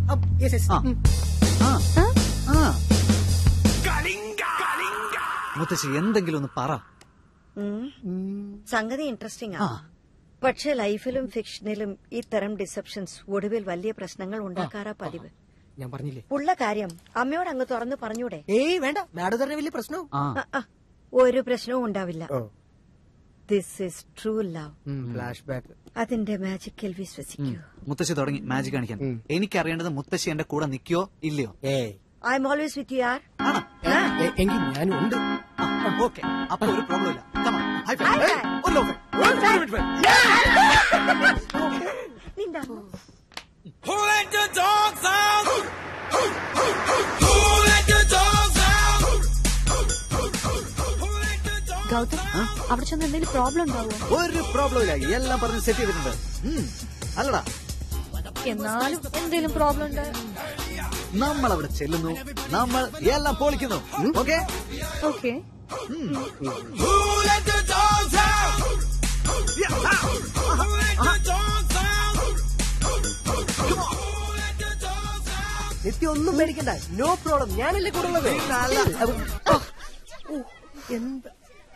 ആ. ആ. ആ. മുത്തശ്ശി എന്തെങ്കിലും ഒന്ന് പറ ഉം. സംഗതി ഇൻട്രസ്റ്റിംഗ് ആ പക്ഷെ ലൈഫിലും ഫിക്ഷനിലും ഇത്തരം ഡിസെപ്ഷൻസ് ഒടുവിൽ വലിയ പ്രശ്നങ്ങൾ ഉണ്ടാക്കാറാ പതിവ് ഞാൻ പറഞ്ഞില്ലേ ഉള്ള കാര്യം അമ്മയോട് അങ്ങ് തുറന്നു പറഞ്ഞൂടെ ഏയ് വേണ്ട മാഡം തന്നെ വലിയ പ്രശ്നവും ആ, ആ. ഒരു പ്രശ്നവും ഉണ്ടാവില്ല this is true love flashback അതിന്റെ മാജിക്കിൽ വിശ്വസിക്കൂ മുത്തശ്ശി തുടങ്ങി മാജിക് കാണിക്കാൻ എനിക്കറിയേണ്ടത് മുത്തശ്ശി എന്റെ കൂടെ നിക്കോ ഇല്ലയോ ഏയ് I am always with you ആർ എങ്കിൽ ഞാനും ഉണ്ട് ഓക്കെ അപ്പൊ ഒരു പ്രോബ്ലം ഇല്ല Come on. High five. Hey, ഒരു low five. One five. Who let the dogs out? Who let the dogs out? Gautam അവിടെ ചെന്ന് എന്തെങ്കിലും പ്രോബ്ലം ഉണ്ടാവുമോ ഒരു പ്രോബ്ലം ഇല്ല എല്ലാം പറഞ്ഞ് സെറ്റ് ചെയ്തിട്ടുണ്ട് ഉം. അല്ലടാ എന്നാലും എന്തെങ്കിലും പ്രോബ്ലം ഉണ്ട് നമ്മൾ അവിടെ ചെല്ലുന്നു നമ്മൾ എല്ലാം പൊളിക്കുന്നു okay okay Who let the dogs out? Who let the dogs out? നിത്യ ഒന്നും പേടിക്കണ്ട നോ പ്രോബ്ലം ഞാനല്ലേ കൂടെ ഉള്ളത് എന്താ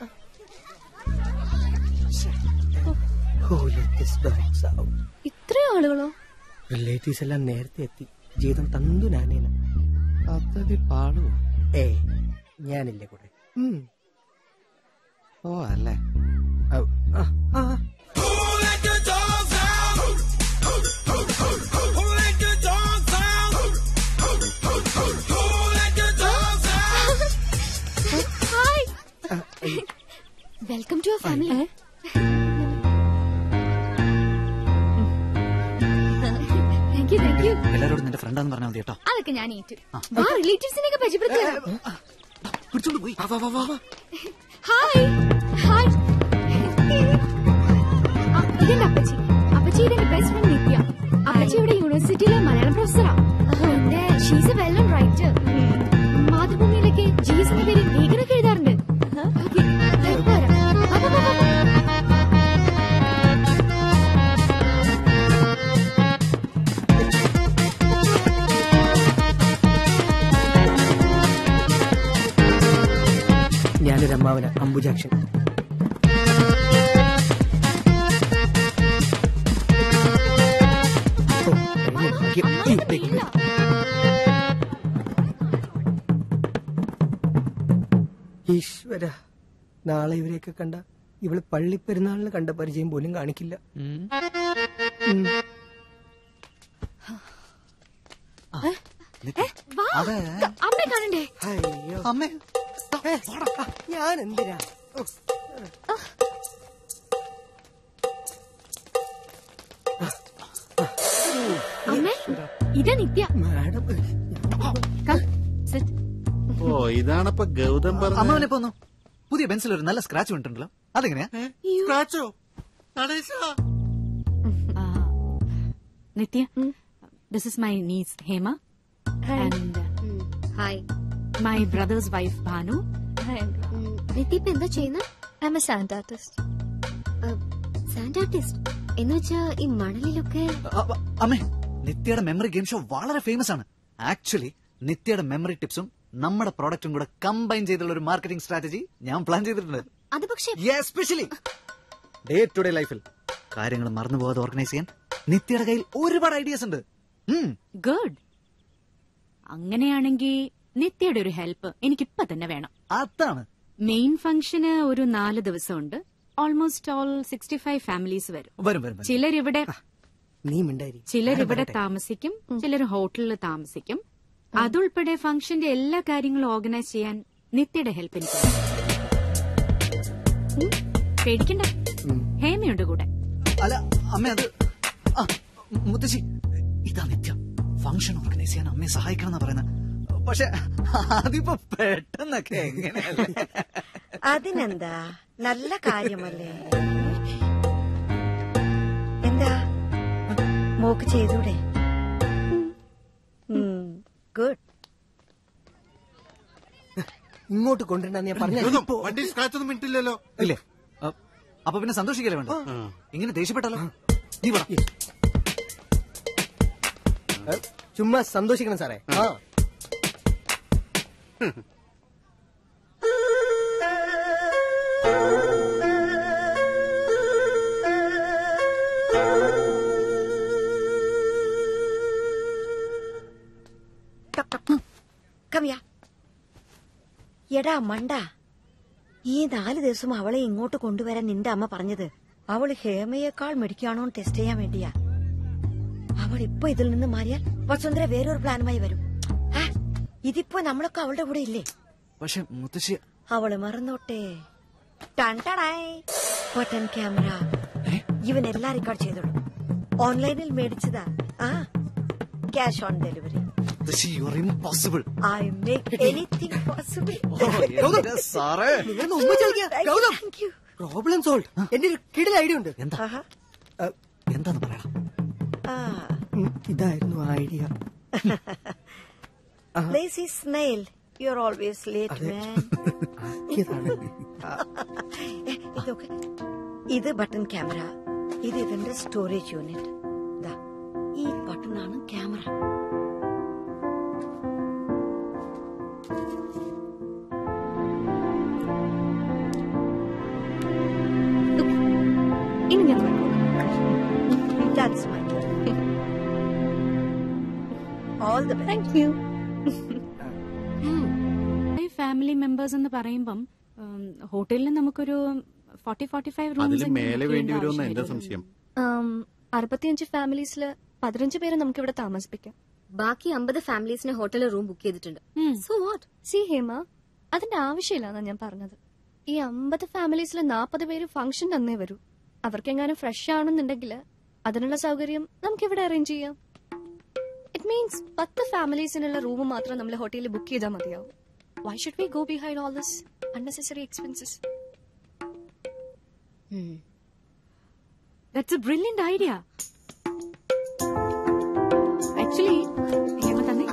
ഇത്രയും ആളുകളോ റിലേറ്റീവ്സ് എല്ലാം നേരത്തെ എത്തി ജീവിതം തന്തു നാനേന പദ്ധതി പാടുവോ ഏയ് ഞാനില്ലേ കൂടെ ഉം. ഓ അല്ലേ ഔ, ആ, ആ. Who let the dogs out? Who let the dogs out? Who let the dogs out? Hi welcome to our family thank you thank you എല്ലാരോടും നിന്റെ ഫ്രണ്ടാന്ന് പറഞ്ഞാൽ മതി കേട്ടോ അതൊക്കെ ഞാൻ ഏറ്റു വാ റിലേറ്റീവ്സിനെയൊക്കെ പരിചയപ്പെടുത്തുക പിടിച്ചോണ്ട് പോയി ഹായ് ഹായ് ആ, ഇതെന്റെ അപ്പച്ചി അപ്പച്ചി ഇതെന്റെ ബെസ്റ്റ് ഫ്രണ്ട് നിത്യ അപ്പച്ചി ഇവിടെ യൂണിവേഴ്സിറ്റിയിലെ മലയാളം പ്രൊഫസറാ പിന്നെ she's a well known writer മാതൃഭൂമിയിലൊക്കെ ജി എസ് എന്ന പേര് ലേഖനമൊക്കെ എഴുതാറുണ്ട് Okay, ഇപ്പൊ വരാം. വാ, വാ, വാ, വാ. ഞാനൊരു അമ്മാവന അംബുജാക്ഷൻ ഓ, കഴിഞ്ഞ ഭാഗ്യം. ഈ, ദേ, ദേ. ഈശ്വര നാളെ ഇവരെയൊക്കെ കണ്ട ഇവള് പള്ളിപ്പെരുന്നാളിന് കണ്ട പരിചയം പോലും കാണിക്കില്ല ഉം. വാ, അമ്മയെ കാണണ്ടേ അയ്യോ അമ്മേ ഞാൻ എന്തിനാ ഓ. അമ്മേ ഇതാ നിത്യ മാഡം Come, sit. ഓ ഇതാണപ്പൊ ഗൗതം പറഞ്ഞ അമ്മാവനെ പോന്നു പുതിയ ബെൻസിൽ ഒരു നല്ല സ്ക്രാച്ച് വീണിട്ടുണ്ടല്ലോ അതെങ്ങനെയാ സ്ക്രാച്ചോ Nithya this is my niece Hema and hi my brother's wife Bhanu Nithya ഇപ്പൊ എന്താ ചെയ്യുന്നത് I am a sand artist sand artist എന്ന് വെച്ചാ ഈ മണലിലൊക്കെ അ- അ- അമ്മേ നിത്യയുടെ മെമ്മറി ഗെയിം ഷോ വളരെ ഫേമസ് ആണ് ആക്ച്വലി നിത്യയുടെ മെമ്മറി ടിപ്സും നമ്മുടെ പ്രോഡക്റ്റും കൂടെ കമ്പൈൻ ചെയ്തുള്ള ഒരു മാർക്കറ്റിംഗ് സ്ട്രാറ്റജി ഞാൻ പ്ലാൻ ചെയ്തിട്ടുണ്ട് അത് പക്ഷേ എസ്പെഷ്യലി ഡേ ടു ഡേ ലൈഫിൽ കാര്യങ്ങൾ മറന്നു പോകാതെ ഓർഗനൈസ് ചെയ്യാൻ നിത്യയുടെ കയ്യിൽ ഒരുപാട് ഐഡിയാസ് ഉണ്ട് ഉം. ഗുഡ് അങ്ങനെയാണെങ്കിൽ നിത്യയുടെ ഒരു ഹെൽപ്പ് എനിക്കിപ്പൊ തന്നെ വേണം അതാണ് മെയിൻ ഫംഗ്ഷന് ഒരു നാല് ദിവസമുണ്ട് almost all sixty five families വരും വരും വരും വരും. ചിലരിവിടെ നീ മിണ്ടായി ചിലരിവിടെ താമസിക്കും ചിലർ ഹോട്ടലിൽ താമസിക്കും അതുൾപ്പെടെ ഫംഗ്ഷന്റെ എല്ലാ കാര്യങ്ങളും ഓർഗനൈസ് ചെയ്യാൻ നിത്യയുടെ ഹെൽപ്പ് എനിക്ക് വേണം. ഉം, പേടിക്കണ്ട ഹേമയുണ്ട് കൂടെ അല്ല അമ്മ അത് ആ മുത്തശ്ശി ഇതാ നിത്യം ഫംഗ്ഷൻ ഓർഗനൈസ് ചെയ്യാൻ അമ്മയെ സഹായിക്കണം എന്നാ പറയുന്നത് പക്ഷെ അതിപ്പോ പെട്ടെന്നൊക്കെ എങ്ങനെയല്ലേ അതിനെന്താ നല്ല കാര്യമല്ലേ എന്താ മോക്ക് ചെയ്തൂടെ ഗുഡ് ഇങ്ങോട്ട് കൊണ്ടുവരണ്ടെന്ന് ഞാൻ പറഞ്ഞ ഗൗതം, വണ്ടി സ്ക്രാച്ച് ഒന്നും മിനിറ്റില്ലല്ലോ ഇല്ലേ അ, അപ്പൊ പിന്നെ സന്തോഷിക്കല്ലേ വേണ്ട ഇങ്ങനെ ദേഷ്യപ്പെട്ടല്ലോ നീ പറ ചുമ്മാ സന്തോഷിക്കണം സാറേ ആ കമ്മിയ എടാ മണ്ട ഈ നാല് ദിവസം അവളെ ഇങ്ങോട്ട് കൊണ്ടുവരാൻ നിന്റെ അമ്മ പറഞ്ഞത് അവള് ഹേമയേക്കാൾ മെഡിക്കാണോ ടെസ്റ്റ് ചെയ്യാൻ വേണ്ടിയാ അവൾ ഇപ്പൊ ഇതിൽ നിന്ന് മാറിയാൽ വസുന്ധര വേറൊരു പ്ലാനുമായി വരും ആ, ഇതിപ്പോ നമ്മളൊക്കെ അവളുടെ കൂടെ ഇല്ലേ പക്ഷെ മുത്തശ്ശി അവള് മറന്നോട്ടെ ടൺ ടടായ്. ബട്ടൺ ക്യാമറ ഇവൻ എല്ലാം റെക്കോർഡ് ചെയ്തോളൂ ഓൺലൈനിൽ മേടിച്ചതാ ആ ക്യാഷ് ഓൺ ഡെലിവറി മുത്തശ്ശി you are impossible I make anything possible സാറേ നിങ്ങളൊന്ന് ഉമ്മ ചോദിക്കുക ഗൗതം പ്രോബ്ലം സോൾവ് എന്റെ ഒരു കിടിൽ ഐഡിയ ഉണ്ട് എന്താ എന്താന്ന് പറയണം ഉം, ഇതായിരുന്നു idea lazy snail you are always late man ഇതൊക്കെ ഇത് ബട്ടൺ ക്യാമറ ഇത് ഇവന്റെ സ്റ്റോറേജ് യൂണിറ്റ് ദാ ഈ ബട്ടണാണ് ക്യാമറ ഇനി ഞാൻ That's my All the best. Thank you. Family members എന്ന് പറയുമ്പം ഉം, ഹോട്ടലിൽ നമുക്കൊരു ഫോർട്ടി ഫോർട്ടി ഫൈവ് അതിൽ മേലെ വേണ്ടി വരുമെന്ന് എന്റെ സംശയം ആം, അറുപത്തിയഞ്ച് ഫാമിലീസില് പതിനഞ്ച് പേര് നമുക്ക് ഇവിടെ താമസിപ്പിക്കാം ബാക്കി അമ്പത് ഫാമിലീസിന് ഹോട്ടലിൽ റൂം ബുക്ക് ചെയ്തിട്ടുണ്ട് സോ വാട്ട് സി ഹേമ അതിന്റെ ആവശ്യമില്ലാന്നാ ഞാൻ പറഞ്ഞത് ഈ അമ്പത് ഫാമിലീസിൽ നാൽപ്പത് പേര് ഫംഗ്ഷൻ തന്നേ വരൂ അവർക്കെങ്ങാനും ഫ്രഷ് ആണെന്നുണ്ടെങ്കിൽ അതിനുള്ള സൗകര്യം നമുക്ക് ഇവിടെ അറേഞ്ച് ചെയ്യാം ഇറ്റ് മീൻസ് പത്ത് ഫാമിലീസിനുള്ള റൂം മാത്രം നമ്മൾ ഹോട്ടലിൽ ബുക്ക് ചെയ്താൽ മതിയാവും why should we go behind all this unnecessary expenses that's a brilliant idea actually Hema തന്നെ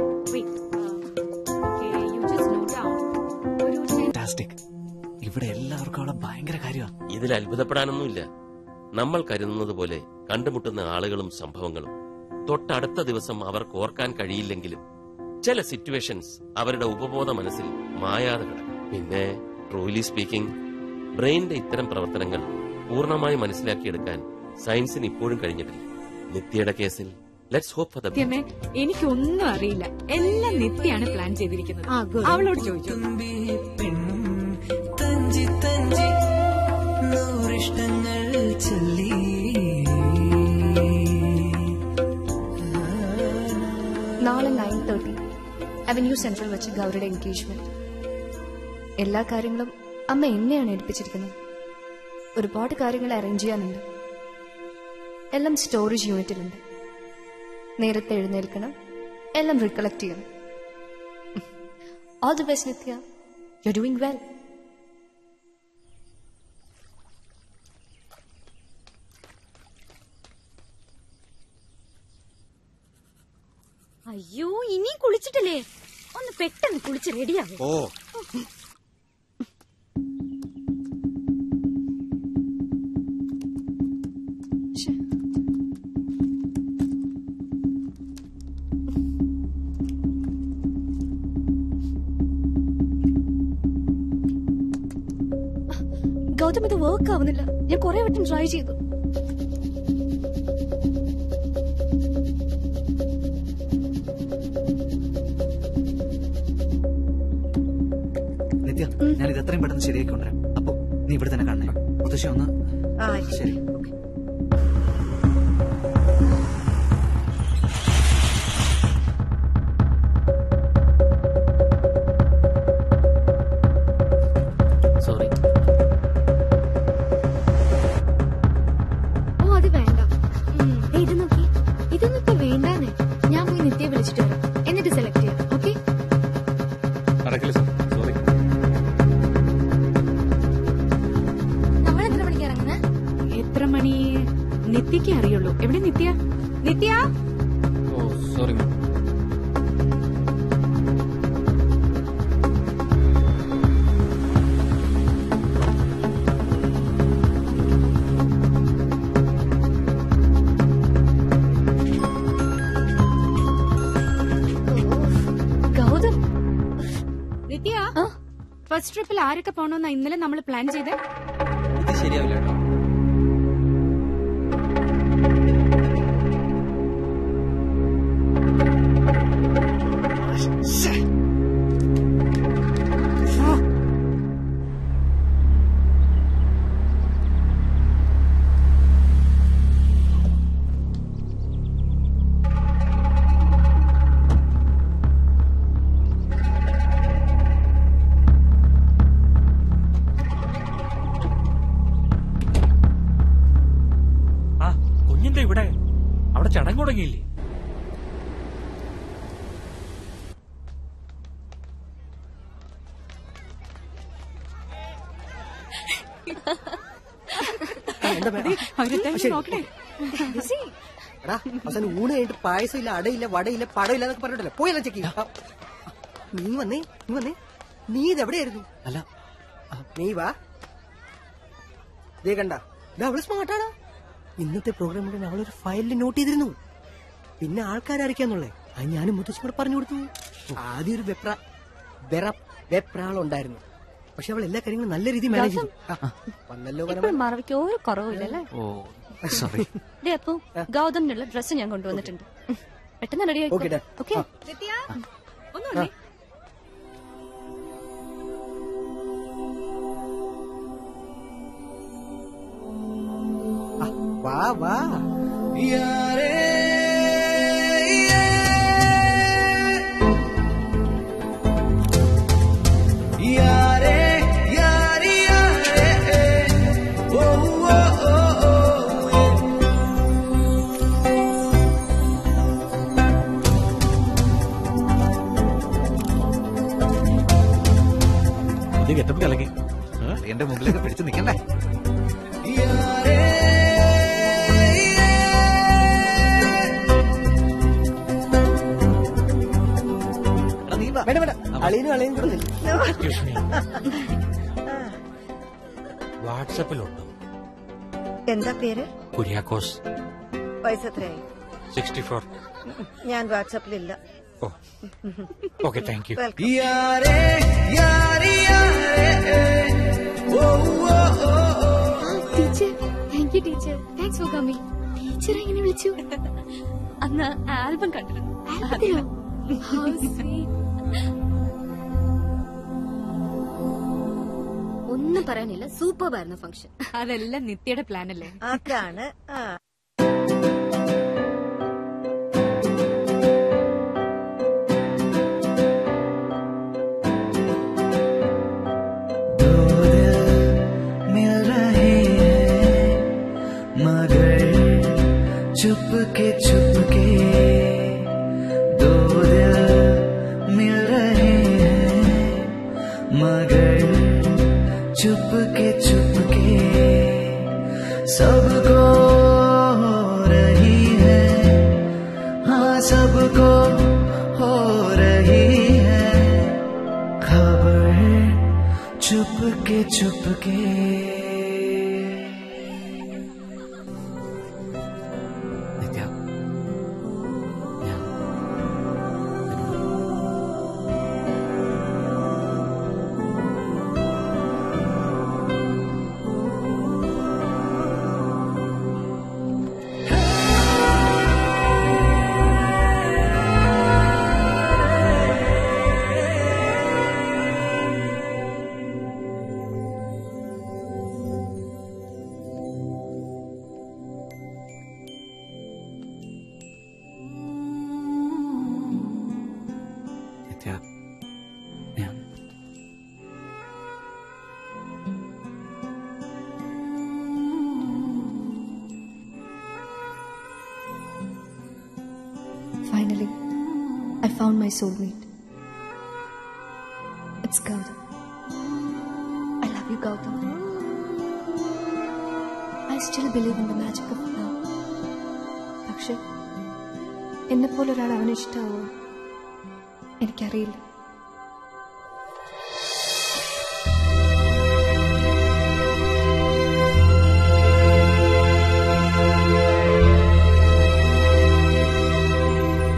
ഫാന്റാസ്റ്റിക് ഇവിടെ എല്ലാവർക്കും അവളെ ഭയങ്കര കാര്യമാണ് ഇതിൽ അത്ഭുതപ്പെടാനൊന്നുമില്ല നമ്മൾ കരുതുന്നത് പോലെ കണ്ടുമുട്ടുന്ന ആളുകളും സംഭവങ്ങളും തൊട്ടടുത്ത ദിവസം അവർക്ക് ഓർക്കാൻ കഴിയില്ലെങ്കിലും ചില സിറ്റുവേഷൻസ് അവരുടെ ഉപബോധ മനസ്സിൽ മായാതെ കിടക്കും പിന്നെ ട്രൂലി സ്പീക്കിംഗ് ബ്രെയിനിന്റെ ഇത്തരം പ്രവർത്തനങ്ങൾ പൂർണ്ണമായി മനസ്സിലാക്കിയെടുക്കാൻ സയൻസിന് ഇപ്പോഴും കഴിഞ്ഞിട്ടില്ല നിത്യയുടെ കേസിൽ ലെറ്റ്സ് ഹോപ്പ് ഫോർ ദ സത്യമേ എനിക്കൊന്നും അറിയില്ല എല്ലാം നിത്യാണ് പ്ലാൻ ചെയ്തിരിക്കുന്നത് അവളോട് ചോദിച്ചു തഞ്ചി തഞ്ചി നൂറിഷ്ടങ്ങൾ ചൊല്ലി നാളെ നയൻ തേർട്ടി അവന്യൂ സെൻട്രൽ വെച്ച് ഗൗരിയുടെ എൻഗേജ്മെന്റ് എല്ലാ കാര്യങ്ങളും അമ്മ എന്നെയാണ് ഏൽപ്പിച്ചിരിക്കുന്നത് ഒരുപാട് കാര്യങ്ങൾ അറേഞ്ച് ചെയ്യാനുണ്ട് എല്ലാം സ്റ്റോറേജ് യൂണിറ്റിലുണ്ട് നേരത്തെ എഴുന്നേൽക്കണം എല്ലാം റിക്കളക്ട് ചെയ്യണം all the best Nithya you doing well അയ്യോ ഇനി കുളിച്ചിട്ടില്ലേ ഒന്ന് പെട്ടെന്ന് കുളിച്ച് റെഡിയാവും ഓ ഗൗതം ഇത് വർക്ക് ആവുന്നില്ല ഞാൻ കുറെ വട്ടം ട്രൈ ചെയ്തു നിത്യ ഞാൻ ഇത് എത്രയും പെട്ടെന്ന് ശരിയാക്കി കൊണ്ടുവരാം അപ്പൊ നീ ഇവിടെ തന്നെ കാണണേ മുത്തശ്ശി ഒന്ന് ആ ശരി സോറി ഓ അത് വേണ്ട ഉം, ദേ ഇത് നോക്കി ഇതൊന്നും ഇപ്പൊ വേണ്ടാന്നേ ഞാൻ പോയി നിത്യ വിളിച്ചിട്ട് വരാം എന്നിട്ട് സെലക്ട് ചെയ്യാം ഓക്കെ നടക്കില്ല സാർ സോറി നമ്മൾ എത്ര മണിക്ക് ഇറങ്ങുന്നേ എത്ര മണി നിത്യക്ക് അറിയുള്ളൂ എവിടെ നിത്യ നിത്യ ഓ സോറി മാം ഫസ്റ്റ് ട്രിപ്പിൽ ആരൊക്കെ പോകണമെന്നാ ഇന്നലെ നമ്മൾ പ്ലാൻ ചെയ്തേ ഇത് ശരിയാവില്ല കേട്ടോ ആ കുഞ്ഞിന്റെ ഇവിടെ അവിടെ ചടങ്ങ് തുടങ്ങിയില്ലേ എന്താ മേ- അവരെന്തായാലും ശരി. നോക്കട്ടെ എടാ അവസാനം ഊണ് കഴിഞ്ഞിട്ട് പായസം ഇല്ല അടയില്ല വടയില്ല പടമില്ല എന്നൊക്കെ പറഞ്ഞിട്ടല്ലേ പോയല്ല ചെക്ക് നീ വന്നേ നീ വന്നേ നീ ഇത് എവിടെയായിരുന്നു അല്ല നീ വാ ദേ കണ്ട ദാ അവള് സ്മാർട്ടാണ് ഇന്നത്തെ പ്രോഗ്രാമിൽ അവളൊരു ഫയലിൽ നോട്ട് ചെയ്തിരുന്നു പിന്നെ ആൾക്കാരറിയിക്കാന്നുള്ളേ അത് ഞാനും മുത്തശ്ശിയോട് പറഞ്ഞു കൊടുത്തു ആദ്യം ഒരു വെപ്ര വെറ വെപ്രാളുണ്ടായിരുന്നു പക്ഷെ അവൾ എല്ലാ കാര്യങ്ങളും നല്ല രീതിയിൽ മാനേജ് ചെയ്തു ആ, വന്നല്ലോ ഇപ്പോൾ പരമ മറവിക്ക് ഒരു കുറവില്ലല്ലേ ഓ സോറി ഡേ അപ്പു ഗൗതമിനുള്ള ഡ്രസ്സ് ഞാൻ കൊണ്ടുവന്നിട്ടുണ്ട് ഉം. പെട്ടെന്ന് റെഡി Okay, done. ഓക്കെ ഒന്നുമില്ലേ വാ വാ Yare, yare, yare, oh, oh, oh, oh, yeah. പുതിയ ഗെറ്റപ്പ് കലക്കി എന്റെ മുമ്പിലേക്ക് പിടിച്ചു നിൽക്കണ്ടേ വേണ്ട വേണ്ട അളിയനും അളിയനും കൂടെ നില്ല്. വാട്സാപ്പിലുണ്ടോ എന്താ പേര് കുര്യാക്കോസ് വയസ്സ് എത്രയായി സിക്സ്റ്റി ഫോർ ഞാൻ വാട്സാപ്പിലില്ല ഓ okay thank you welcome Yare, yare, yare, oh, oh, oh, oh. Teacher thank you teacher thanks for coming teacher എങ്ങനെ വിളിച്ചു അന്ന് ആൽബം കണ്ടിരുന്നു ആൽബത്തിലോ How sweet. ഒന്നും പറയാനില്ല സൂപ്പർ ആയിരുന്നു ഫംഗ്ഷൻ അതെല്ലാം നിത്യയുടെ പ്ലാൻ അല്ലേ അതാണ് ആ मिल रहे हैं मगर चुप के चुप के दो दिल मिल रहे हैं मगर चुप के चुप के सबको हो रही है हाँ सबको हो रही है खबर चुप के चुप के നിത്യ നിത്യ ഞാൻ Finally, I found my soulmate. It's Gautam. I love you, Gautam. I still believe in the magic of love. പക്ഷെ എന്നെപ്പോലെ ഒരാൾ അവനെ ഇഷ്ടമാവോ എനിക്കറിയില്ല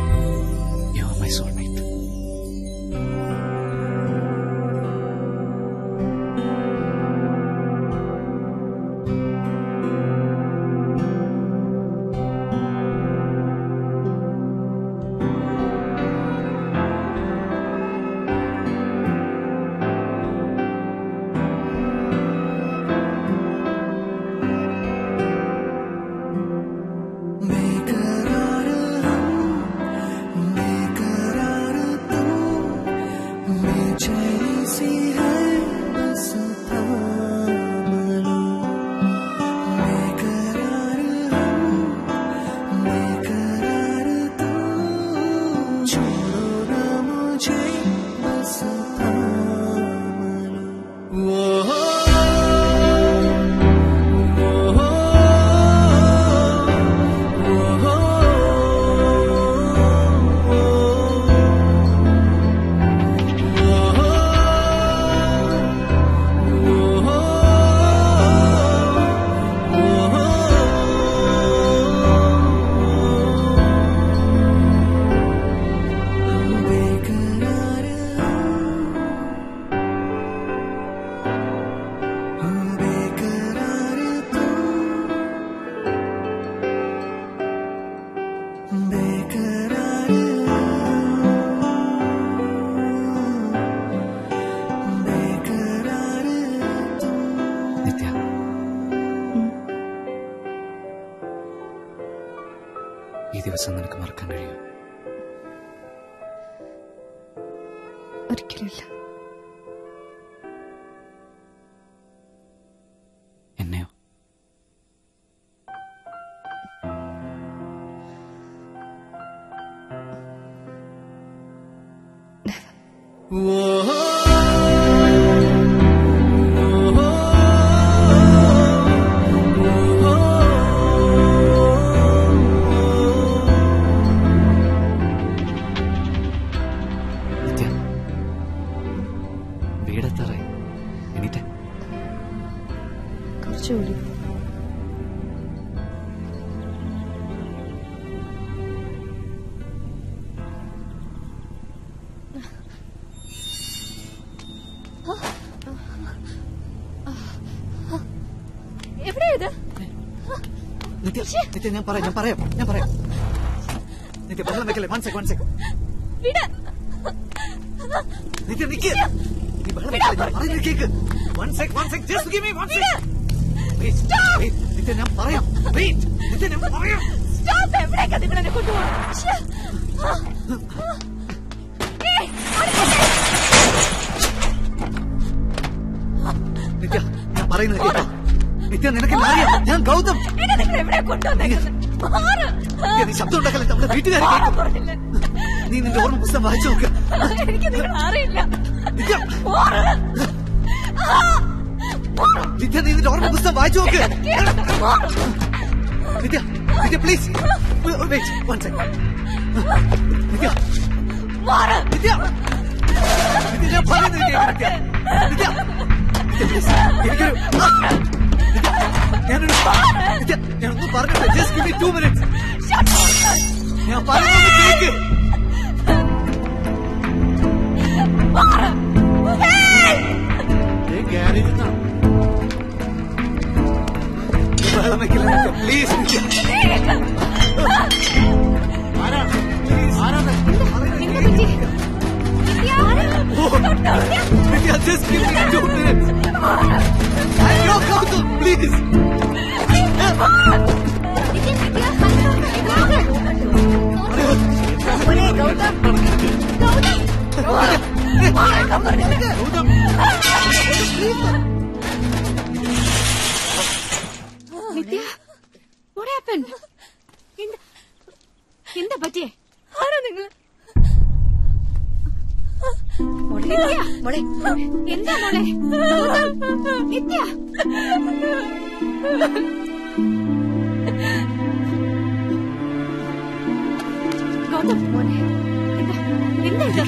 You are my soulmate. ഈ ദിവസം നിനക്ക് മറക്കാൻ കഴിയും ഒരിക്കലുമില്ല എന്നെയോ നിത്യ വീടെത്താറായി എണീറ്റേ കുറച്ചുകൂടി എവിടെയാ ഇത് നിത്യ നിത്യ ഞാൻ പറയാം ഞാൻ പറയാം ഞാൻ പറയാം നിത്യ ബഹളം വെക്കല്ലേ വൺ സെക് വൺ സെക് വിട് നിത്യ നിക്ക് നീ ബഹളം വെക്കല്ലേ ഞാൻ പറയുന്നത് കേക്ക് one sec one sec just give me one sec Nithya ഞാൻ പറയാം വെയിറ്റ് നിത്യ ഞാൻ പറയാം സ്റ്റോപ്പ് എവിടേക്കാ നിങ്ങൾ എന്നെ കൊണ്ടുപോകണം നിത്യ ഞാൻ പറയുന്നത് കേട്ടോ നിത്യ നിനക്ക് എന്നെ അറിയാം ഞാൻ ഗൗതം എന്നെ നിങ്ങൾ എവിടെ കൊണ്ടുവന്നേക്കുന്നത് മാറ്. നിത്യ നീ ശബ്ദം ഉണ്ടാക്കല്ലേ നമ്മുടെ വീട്ടുകാരെ കേൾക്കും പറഞ്ഞില്ലേ? നീ നിന്റെ ഓർമ്മ പുസ്തകം വായിച്ചു നോക്ക് എനിക്ക് നിങ്ങൾ അറിയില്ല നിത്യ മാറ്. നിത്യ നീ നിന്റെ ഓർമ്മ പുസ്തകം വായിച്ചു നോക്ക് Nithya Nithya please wait one sec Nithya മാറ്. നിത്യ നിത്യ ഞാൻ പറയുന്നത് കേൾക്ക് നിത്യ നിത്യ നിത്യ പ്ലീസ് എനിക്കൊരു നിത്യ ഞാനൊരു നിത്യ ഞാനൊന്നും പറഞ്ഞില്ല just give me two minutes ഞാൻ പറയുന്നത് കേൾക്ക് മാറ്. ഗ്യാരേജിൽ നിന്നാണ് ബഹളം വെക്കില്ല Nithya please Nithya Nithya just give me two minutes അയ്യോ Gautham please Nithya what happened? എന്താ എന്താ പറ്റിയേ ആരാ നിങ്ങൾ നിത്യ, എന്താ മോളെ നിത്യ ഗൗതം മോനെ എന്താ എന്താ ഇത്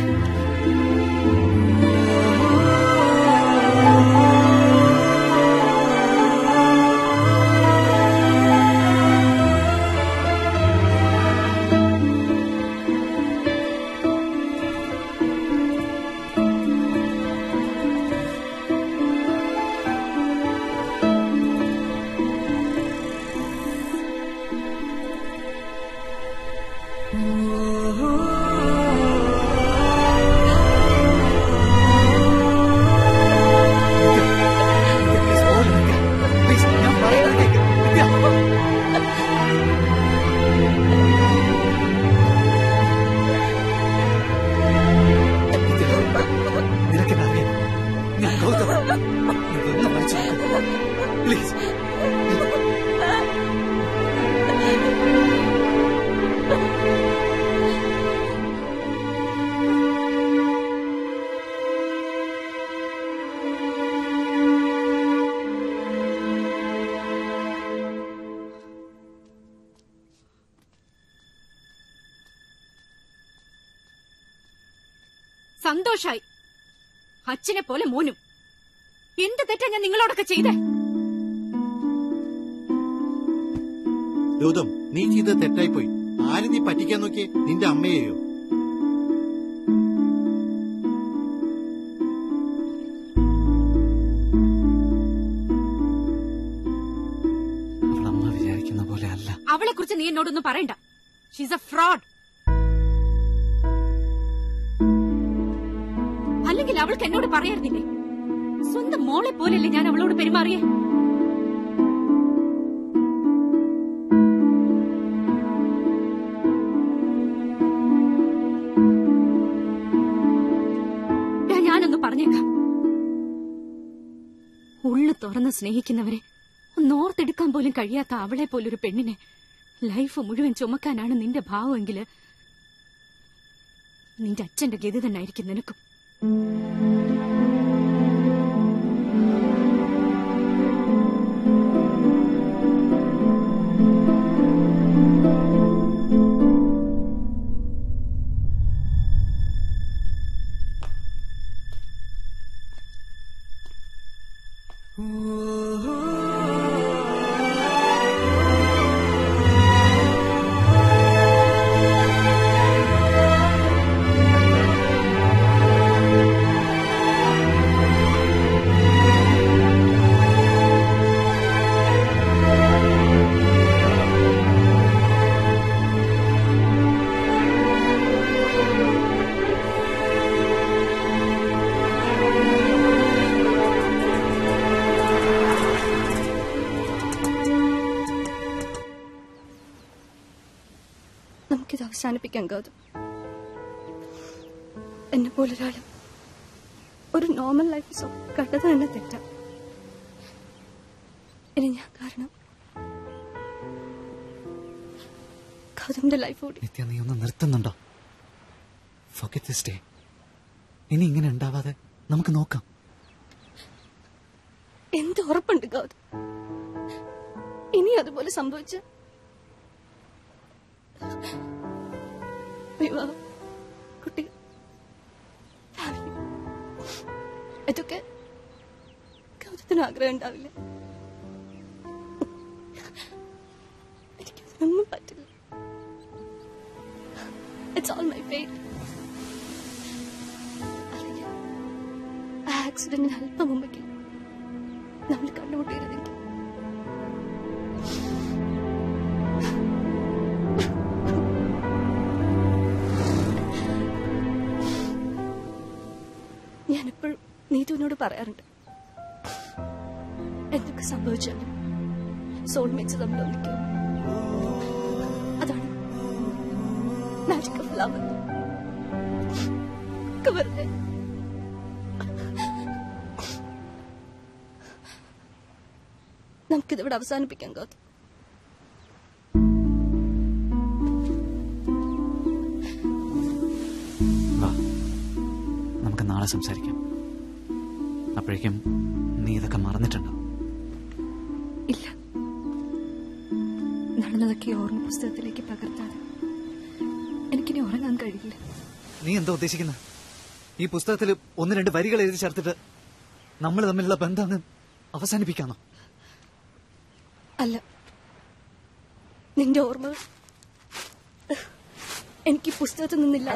പ്ലീസ് ഞാൻ പറയുന്നത് കേൾക്ക് നിത്യ നിനക്കെന്നെ അറിയാം ഞാൻ ഗൗതം ഇതൊന്നും വായിച്ചു പ്ലീസ് സന്തോഷായി അച്ഛനെ പോലെ മോനും എന്ത് തെറ്റാ ഞാൻ നിങ്ങളോടൊക്കെ ചെയ്തേ ഗൗതം നീ ചെയ്ത തെറ്റായിപ്പോയി ആര് നീ പറ്റിക്കാൻ നോക്കിയേ നിന്റെ അമ്മയെയോ അവൾ അമ്മ വിചാരിക്കുന്ന പോലെ അല്ല അവളെ കുറിച്ച് നീ എന്നോടൊന്നും പറയണ്ട ഷീസ് എ ഫ്രോഡ് അല്ലെങ്കിൽ അവൾക്ക് എന്നോട് പറയായിരുന്നില്ലേ സ്വന്തം മോളെ പോലെയല്ലേ ഞാൻ അവളോട് പെരുമാറിയേ മാത്രം സ്നേഹിക്കുന്നവരെ ഒന്ന് ഓർത്തെടുക്കാൻ പോലും കഴിയാത്ത അവളെ പോലൊരു പെണ്ണിനെ ലൈഫ് മുഴുവൻ ചുമക്കാനാണ് നിന്റെ ഭാവമെങ്കില് നിന്റെ അച്ഛന്റെ ഗതി തന്നെ ആയിരിക്കും നിനക്കും നമുക്കിത് അവസാനിപ്പിക്കാൻ ഗൗതം എന്നെ പോലൊരാളും ഒരു നോർമൽ ലൈഫ് സോ കണ്ടത് തന്നെ തെറ്റാ ഇനി ഞാൻ കാരണം ഗൗതമിന്റെ ലൈഫ് കൂടി നിത്യ നീ ഒന്ന് നിർത്തുന്നുണ്ടോ Forget this day. ഇനി ഇങ്ങനെ ഉണ്ടാവാതെ നമുക്ക് നോക്കാം എന്ത് ഉറപ്പുണ്ട് ഗൗതം ഇനി അതുപോലെ സംഭവിച്ച വിവാഹം കുട്ടി ഫാമിലി ഇതൊക്കെ ഗൗതത്തിന് ആഗ്രഹം ഉണ്ടാവില്ല എനിക്കതിനൊന്നും പറ്റില്ല ഇറ്റ്സ് ഓൾ മൈ ഫെയ്റ്റ് അല്ലെങ്കിൽ ആ ആക്സിഡന്റിന് അല്പം മുമ്പെങ്കിലും നമ്മൾ കണ്ടുമുട്ടിയിരുന്നെങ്കിൽ ഞാനെപ്പോഴും നീതുവിനോട് പറയാറുണ്ട് എന്തൊക്കെ സംഭവിച്ചാലും സോൾമേറ്റ്സ് തമ്മിൽ ഒന്നിക്കും അതാണ് മാജിക് ഓഫ് ലവ് വെറുതെ നമുക്കിതിവിടെ അവസാനിപ്പിക്കാം ഗൗതം വാ നമുക്ക് നാളെ സംസാരിക്കാം അപ്പോഴേക്കും നീ ഇതൊക്കെ മറന്നിട്ടുണ്ടോ ഇല്ല നടന്നതൊക്കെ ഈ ഓർമ്മ പുസ്തകത്തിലേക്ക് പകർത്താതെ എനിക്കിനി ഉറങ്ങാൻ കഴിയില്ല നീ എന്താ ഉദ്ദേശിക്കുന്നത് ഈ പുസ്തകത്തിൽ ഒന്ന് രണ്ട് വരികൾ എഴുതി ചേർത്തിട്ട് നമ്മൾ തമ്മിലുള്ള ബന്ധം അങ്ങ് അവസാനിപ്പിക്കാന്നോ അല്ല നിന്റെ ഓർമ്മകൾ എനിക്ക് ഈ പുസ്തകത്തിൽ നിന്നില്ല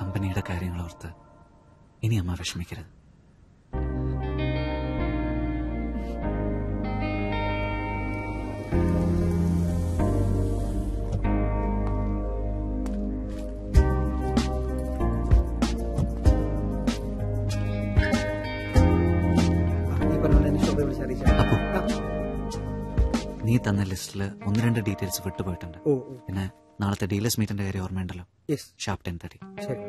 കമ്പനിയുടെ കാര്യങ്ങൾ ഓർത്ത് ഇനി അമ്മ വിഷമിക്കരുത് ഈ പറഞ്ഞ പോലെ എന്നെ ശോഭയെ വിളിച്ച് അറിയിച്ചാൽ മതി. നീ തന്ന ലിസ്റ്റിൽ ഒന്ന് രണ്ട് ഡീറ്റെയിൽസ് വിട്ടുപോയിട്ടുണ്ട് ഓ, ഓ. പിന്നെ നാളത്തെ ഡീലേഴ്സ് മീറ്റിന്റെ കാര്യം ഓർമ്മയുണ്ടല്ലോ യെസ് ഷാർപ്പ് ടെൻ തേർട്ടി ശരി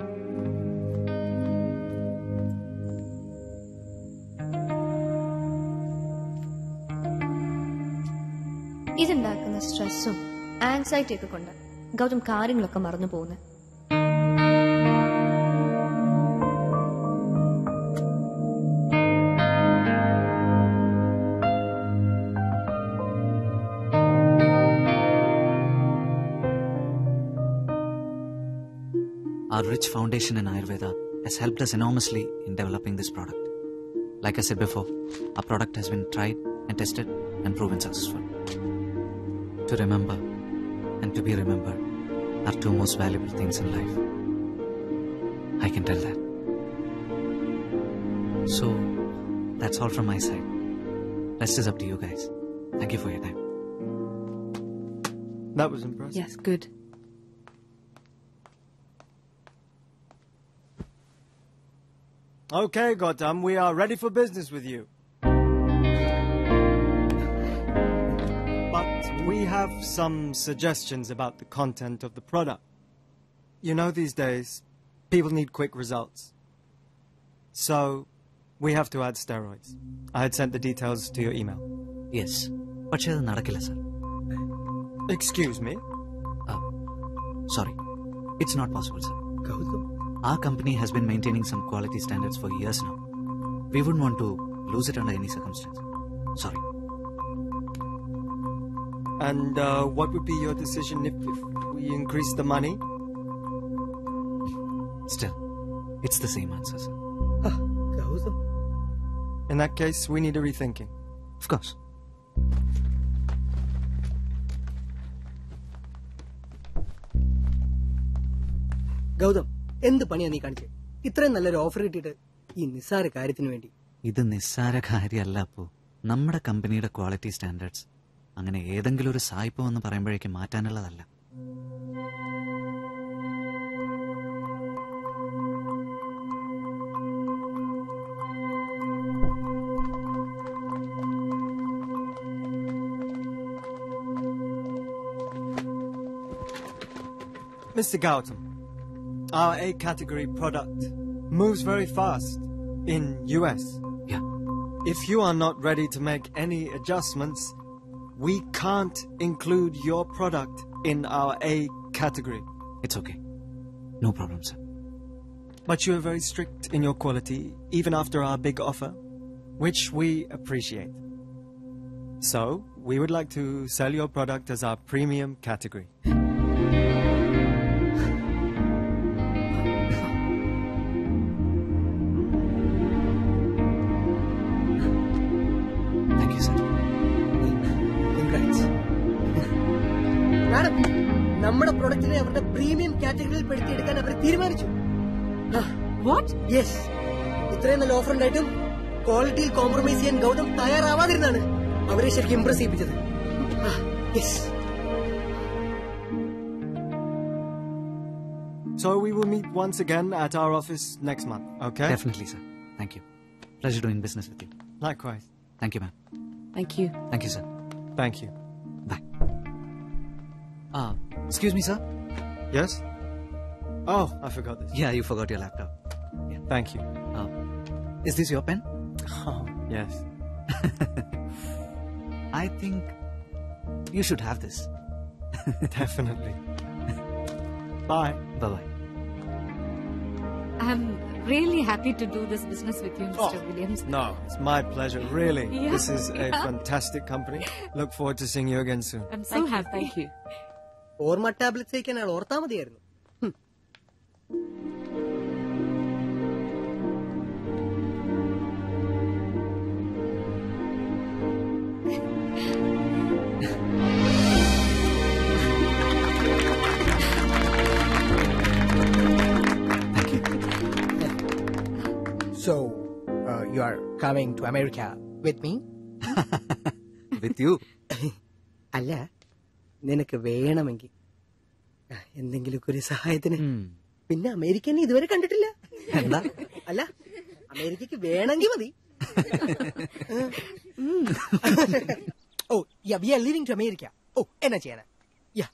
ഇതുണ്ടാക്കുന്ന സ്ട്രെസ്സും ആൻസൈറ്റി ഒക്കെ കൊണ്ട് ഗൗതം കാര്യങ്ങളൊക്കെ മറന്നു പോകുന്നത് Our rich foundation in Ayurveda has helped us enormously in developing this product. Like I said before, our product has been tried and tested and proven successful. To remember and to be remembered are two most valuable things in life. I can tell that. So, that's all from my side. Rest is up to you guys. Thank you for your time. That was impressive. Yes, good. Okay, Gautam, we are ready for business with you. But we have some suggestions about the content of the product. You know, these days, people need quick results. So, we have to add steroids. I had sent the details to your email. Yes. പക്ഷേ അത് നടക്കില്ല sir Excuse me? Sorry. It's not possible, sir. Our company has been maintaining some quality standards for years now. We wouldn't want to lose it under any circumstance. Sorry. And uh, what would be your decision if, if we increase the money? Still, it's the same answer, sir. Gautam In that case, we need a rethinking. Of course. Gautam എന്ത് പണിയാ നീ കാണിച്ചത് ഇത്രയും നല്ലൊരു offer കിട്ടിയിട്ട് ഈ നിസ്സാര കാര്യത്തിന് വേണ്ടി ഇത് നിസ്സാര കാര്യമല്ല അപ്പോ നമ്മുടെ കമ്പനിയുടെ ക്വാളിറ്റി സ്റ്റാൻഡേർഡ്സ് അങ്ങനെ ഏതെങ്കിലും ഒരു സായിപ്പ് എന്ന് പറയുമ്പോഴേക്ക് മാറ്റാനുള്ളതല്ല Mr. Gautam, our A category product moves very fast in US. Yeah. If you are not ready to make any adjustments, we can't include your product in our A category. It's okay. No problem, sir. But you are very strict in your quality, even after our big offer, which we appreciate. So, we would like to sell your product as our premium category. Thank you, sir. Congrats. Madam നമ്മുടെ പ്രൊഡക്റ്റിനെ അവരുടെ premium കാറ്റഗറിയിൽ പെടുത്തിയെടുക്കാൻ അവർ തീരുമാനിച്ചു what yes ഇത്രയും നല്ല offer ഉണ്ടായിട്ടും ക്വാളിറ്റിയിൽ compromise ചെയ്യാൻ ഗൗതം തയ്യാറാവാതിരുന്നാണ് അവരെ ശരിക്കും ഇംപ്രസ് ചെയ്യിപ്പിച്ചത് yes So, we will meet once again at our office next month, okay? Definitely, sir. Thank you. Pleasure doing business with you. Likewise. Thank you, ma'am. Thank you. Thank you, sir. Thank you. Ah, excuse me, sir. Yes? Oh, I forgot this. Yeah, you forgot your laptop. Thank you. Oh. Is this your pen? Oh, yes. I think you should have this. Definitely. Bye. Bye bye. I'm really happy to do this business with you, Mr. Williams. No, it's my pleasure, really. Yeah. This is a Yeah. fantastic company. Look forward to seeing you again soon. I'm so happy. Thank you. ഓർമ്മ tablets കഴിക്കാൻ അയാൾ ഓർത്താ മതിയായിരുന്നു ഹും. Thank you are coming to America with me with you അല്ല നിനക്ക് വേണമെങ്കിൽ എന്തെങ്കിലുമൊക്കെ ഒരു സഹായത്തിന് പിന്നെ അമേരിക്കനെ ഇതുവരെ കണ്ടിട്ടില്ല എന്താ അല്ല അമേരിക്കക്ക് വേണമെങ്കിൽ മതി ഉം. ഓ yeah we are living to America ഓ എന്നാ ചെയ്യണേ യാ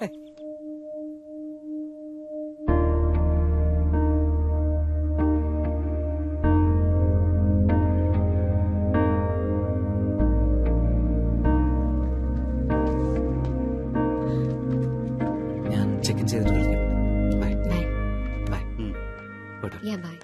ഞാൻ ചെക്ക് ഇൻ ചെയ്തിട്ട് വിളിക്കാം ബൈ ബൈ പോട്ടെ Yeah, bye.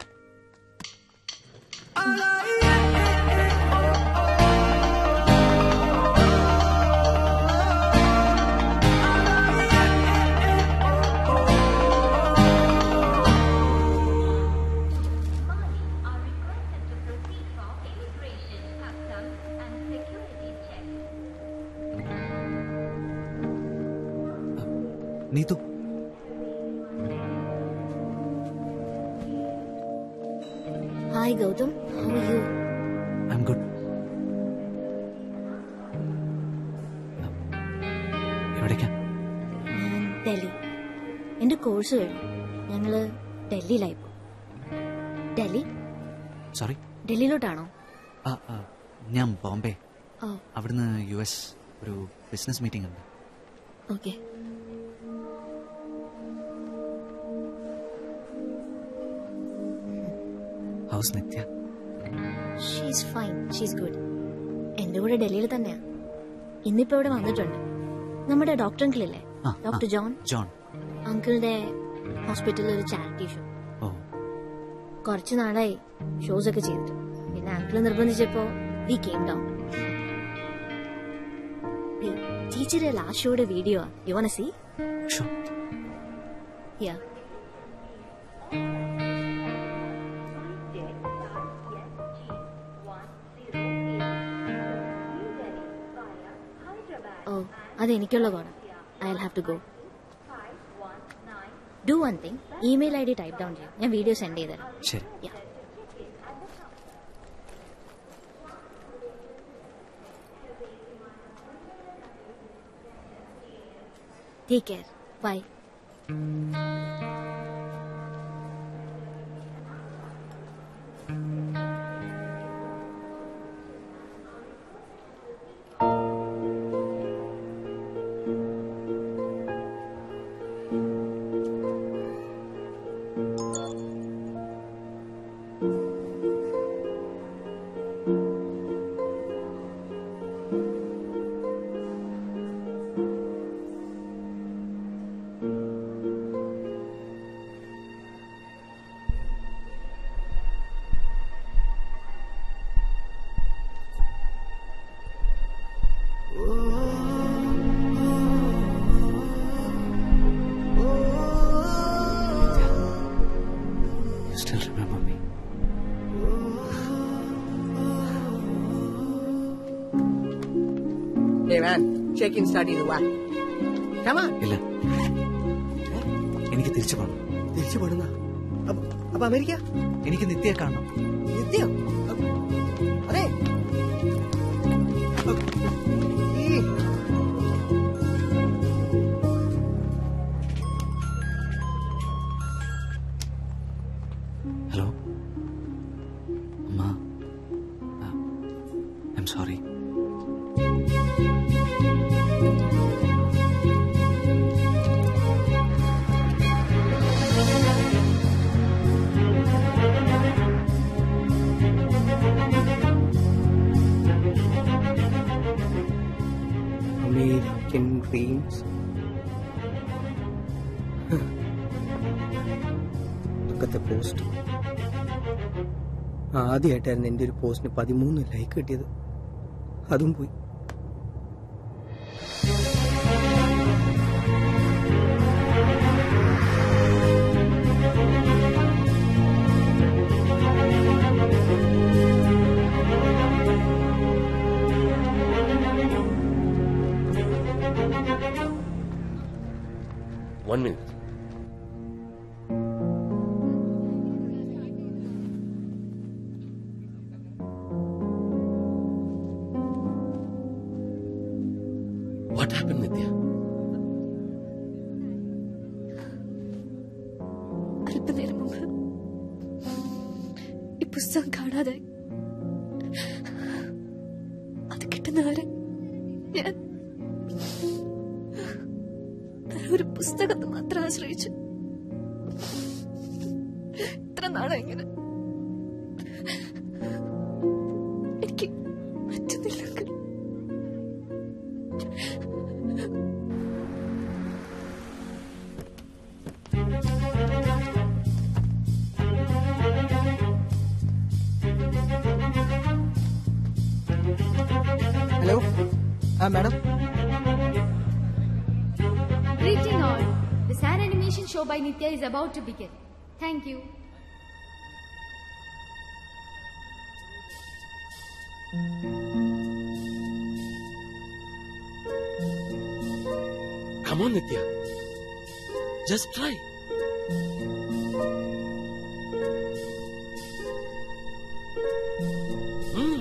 Neethu hi Gautam how are you I am good എവിടേക്കാ ഡൽഹി എന്റെ കോഴ്സ് കഴിഞ്ഞു ഞങ്ങള് ഡൽഹിയിലായി പോകും ഡൽഹി സോറി ഡൽഹിയിലോട്ടാണോ ആ ആ, ഞാൻ ബോംബെ ഓ അവിടുന്ന് യു എസ് ഒരു ബിസിനസ് മീറ്റിംഗ് ഉണ്ട് okay how's Nithya she's fine she's good എന്റെ കൂടെ ഡൽഹിയിൽ തന്നെയാ ഇന്നിപ്പോ ഇവിടെ വന്നിട്ടുണ്ട് നമ്മുടെ ഡോക്ടർ അങ്കിൾ ഇല്ലേ ആ, ഡോക്ടർ ആ, ജോൺ ജോൺ അങ്കിളുടെ ഹോസ്പിറ്റലിൽ ഒരു ചാരിറ്റി ഷോ ഓ കുറച്ച് നാളായി ഷോസ് ഒക്കെ ചെയ്തിട്ട് പിന്നെ അങ്കിൾ നിർബന്ധിച്ചപ്പോ വി കെയിം ഡൗൺ ടീച്ചറെ ലാസ്റ്റ് ഷോയുടെ video you want see Sure. Yeah ഓ അത് എനിക്കുള്ള കോഡാ I have to go do one thing email I D type down ചെയ്യും ഞാൻ വീഡിയോ സെൻഡ് ചെയ്തുതരാം ശരി Yeah. Take care. Bye. You still remember me? Hey man, check-in start ചെയ്തു വാ Come on. ഇല്ല എനിക്ക് തിരിച്ചു പോകണം തിരിച്ചു പോടുന്ന അപ്പൊ അമേരിക്ക എനിക്ക് നിത്യയെ കാണണം നിത്യം അതെ ഈ ഹലോ അമ്മ I am sorry American dreams ഒക്കത്തെ പോസ്റ്റ് ആദ്യമായിട്ടായിരുന്നു എൻ്റെ ഒരു പോസ്റ്റിന് പതിമൂന്ന് ലൈക്ക് കിട്ടിയത് അതും പോയി വൺ മിനിറ്റ് പുസ്തകം കാണാതെ അത് കിട്ടുന്നവരെ ഞാൻ വെറും ഒരു പുസ്തകത്തെ മാത്രം ആശ്രയിച്ചു ഇത്ര നാളെ എങ്ങനെ എനിക്ക് പറ്റുന്നില്ല uncle. ഹലോ ആ madam Greeting all. The sad animation show by Nitya is about to begin. Thank you. Come on, Nitya. Just try. Hmm.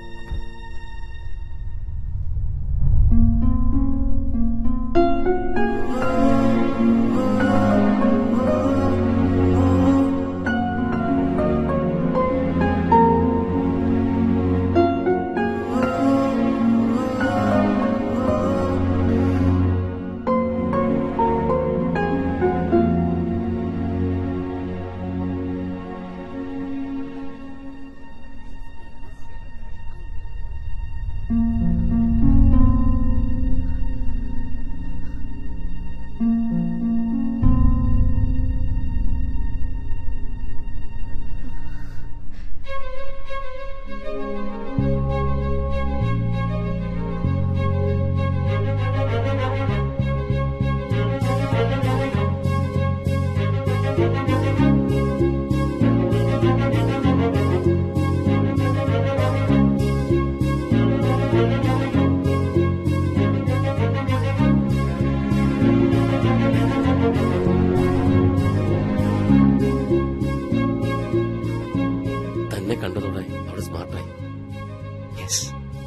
തന്നെ കണ്ടതോടെ അവൾ സ്മാർട്ടായി yes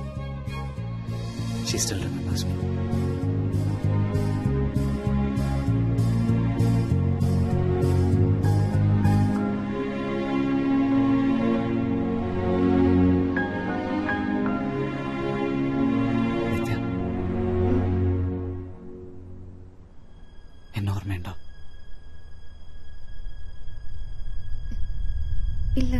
she still remembers me Nithya എന്നെ ഓർമ്മയുണ്ടോ ഇല്ല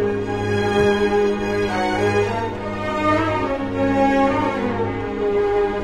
Thank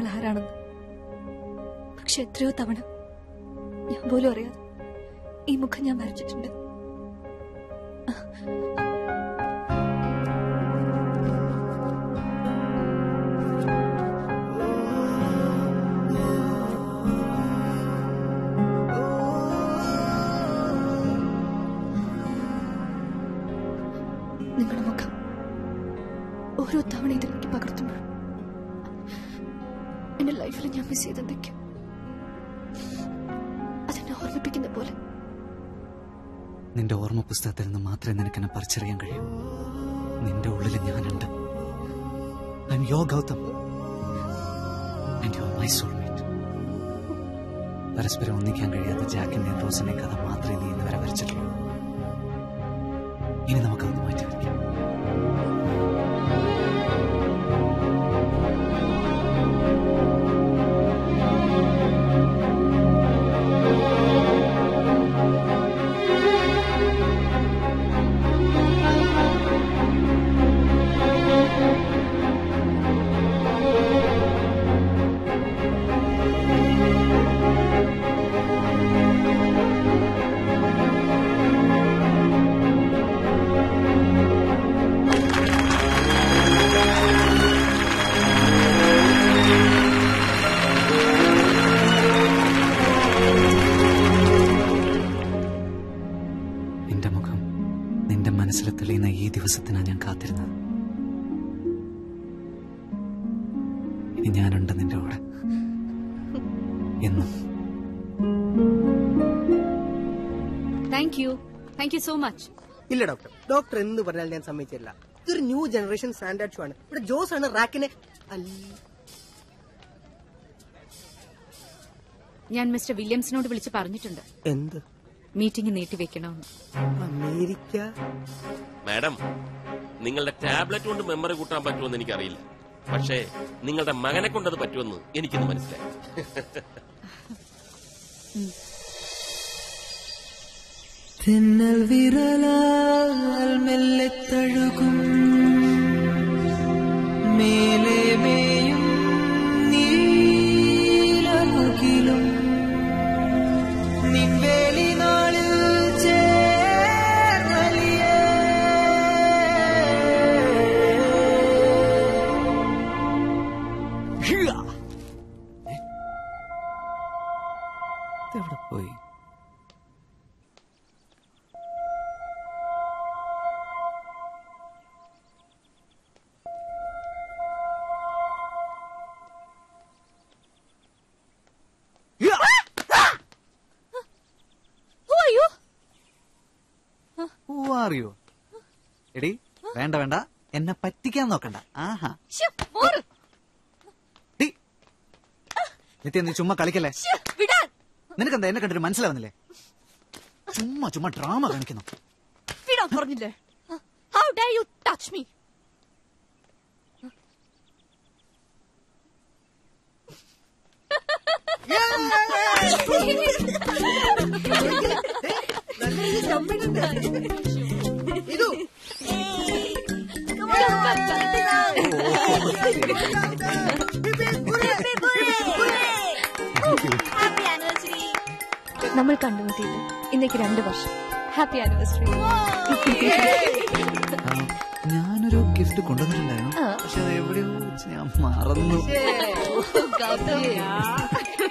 ആരാണെന്ന് പക്ഷെ എത്രയോ തവണ ഞാൻ പോലും അറിയാതെ ഈ മുഖം ഞാൻ വരച്ചിട്ടുണ്ട് നിങ്ങളുടെ മുഖം ഓരോ തവണ ഇതിലേക്ക് പകർത്തുമ്പോൾ എന്റെ ലൈഫിൽ ഞാൻ മിസ് ചെയ്തെന്തൊക്കെയോ അതെന്നെ ഓർമ്മിപ്പിക്കുന്ന പോലെ നിന്റെ ഓർമ്മ പുസ്തകത്തിൽ നിന്ന് മാത്രമേ നിനക്ക് എന്നെ പറിച്ചറിയാൻ കഴിയൂ നിന്റെ ഉള്ളിൽ ഞാനുണ്ട് I am your Gautam and you my soulmate പരസ്പരം ഒന്നിക്കാൻ കഴിയാത്ത ജാക്കിന്റെയും റോസിന്റെയും കഥ മാത്രമേ നീ ഇന്ന് വരെ വരച്ചിട്ടുള്ളൂ ഇനി നമുക്കതൊന്ന് മാറ്റി വരയ്ക്കാം നിന്റെ മുഖം നിന്റെ മനസ്സിൽ തെളിയുന്ന ഈ ദിവസത്തിനാണ് ഞാൻ കാത്തിരുന്നത് ഇനി ഞാനുണ്ട് നിന്റെ കൂടെ എന്നും thank you thank you so much ഇല്ല ഡോക്ടർ ഡോക്ടർ എന്ന് പറഞ്ഞാൽ ഞാൻ സമ്മതിച്ചില്ല ഇതൊരു ന്യൂ ജനറേഷൻ സ്റ്റാൻഡേർഡ് ഷോ ആണ് ഇവിടെ ജോസ് ആണ് റാക്കിനെ അല്ല ഞാൻ മിസ്റ്റർ വില്യംസിനോട് വിളിച്ച് പറഞ്ഞിട്ടുണ്ട് എന്ത് മീറ്റിംഗ് നീട്ടിവെക്കണമെന്ന് അമേരിക്ക മാഡം നിങ്ങളുടെ ടാബ്ലറ്റ് കൊണ്ട് മെമ്മറി കൂട്ടാൻ പറ്റുമെന്ന് എനിക്കറിയില്ല പക്ഷേ നിങ്ങളുടെ മകനെ കൊണ്ടത് പറ്റുമെന്ന് എനിക്കിന്ന് മനസ്സിലായി തിന്നൽ വിരലാൽ മെല്ലെ തഴുകും മേലെ മേയും നീലമുകിലും നിൻവേലി നാളിൽ ചേർന്നലിയേ എവിടെ പോയി Who are you? എടി വേണ്ട വേണ്ട എന്നെ പറ്റിക്കാൻ നോക്കണ്ട ആഹാ ഡി, നിത്യ നീ ചുമ്മാ കളിക്കല്ലേ നിനക്കെന്താ എന്നെ കണ്ടിട്ട് മനസ്സിലാവുന്നില്ലേ ചുമ്മാ ചുമ്മാ ഡ്രാമ കാണിക്കുന്നു വിടാൻ പറഞ്ഞില്ലേ how dare you touch me ഇതു നമ്മൾ കണ്ടുമുട്ടിയിട്ട് ഇന്നേക്ക് രണ്ട് വർഷം ഹാപ്പി ആനിവേഴ്സറി ആ, ഞാനൊരു ഗിഫ്റ്റ് കൊണ്ടുവന്നിട്ടുണ്ടായിരുന്നു ആ. പക്ഷെ അത് എവിടെയോ വെച്ച് ഞാൻ മറന്നു ഗൗതം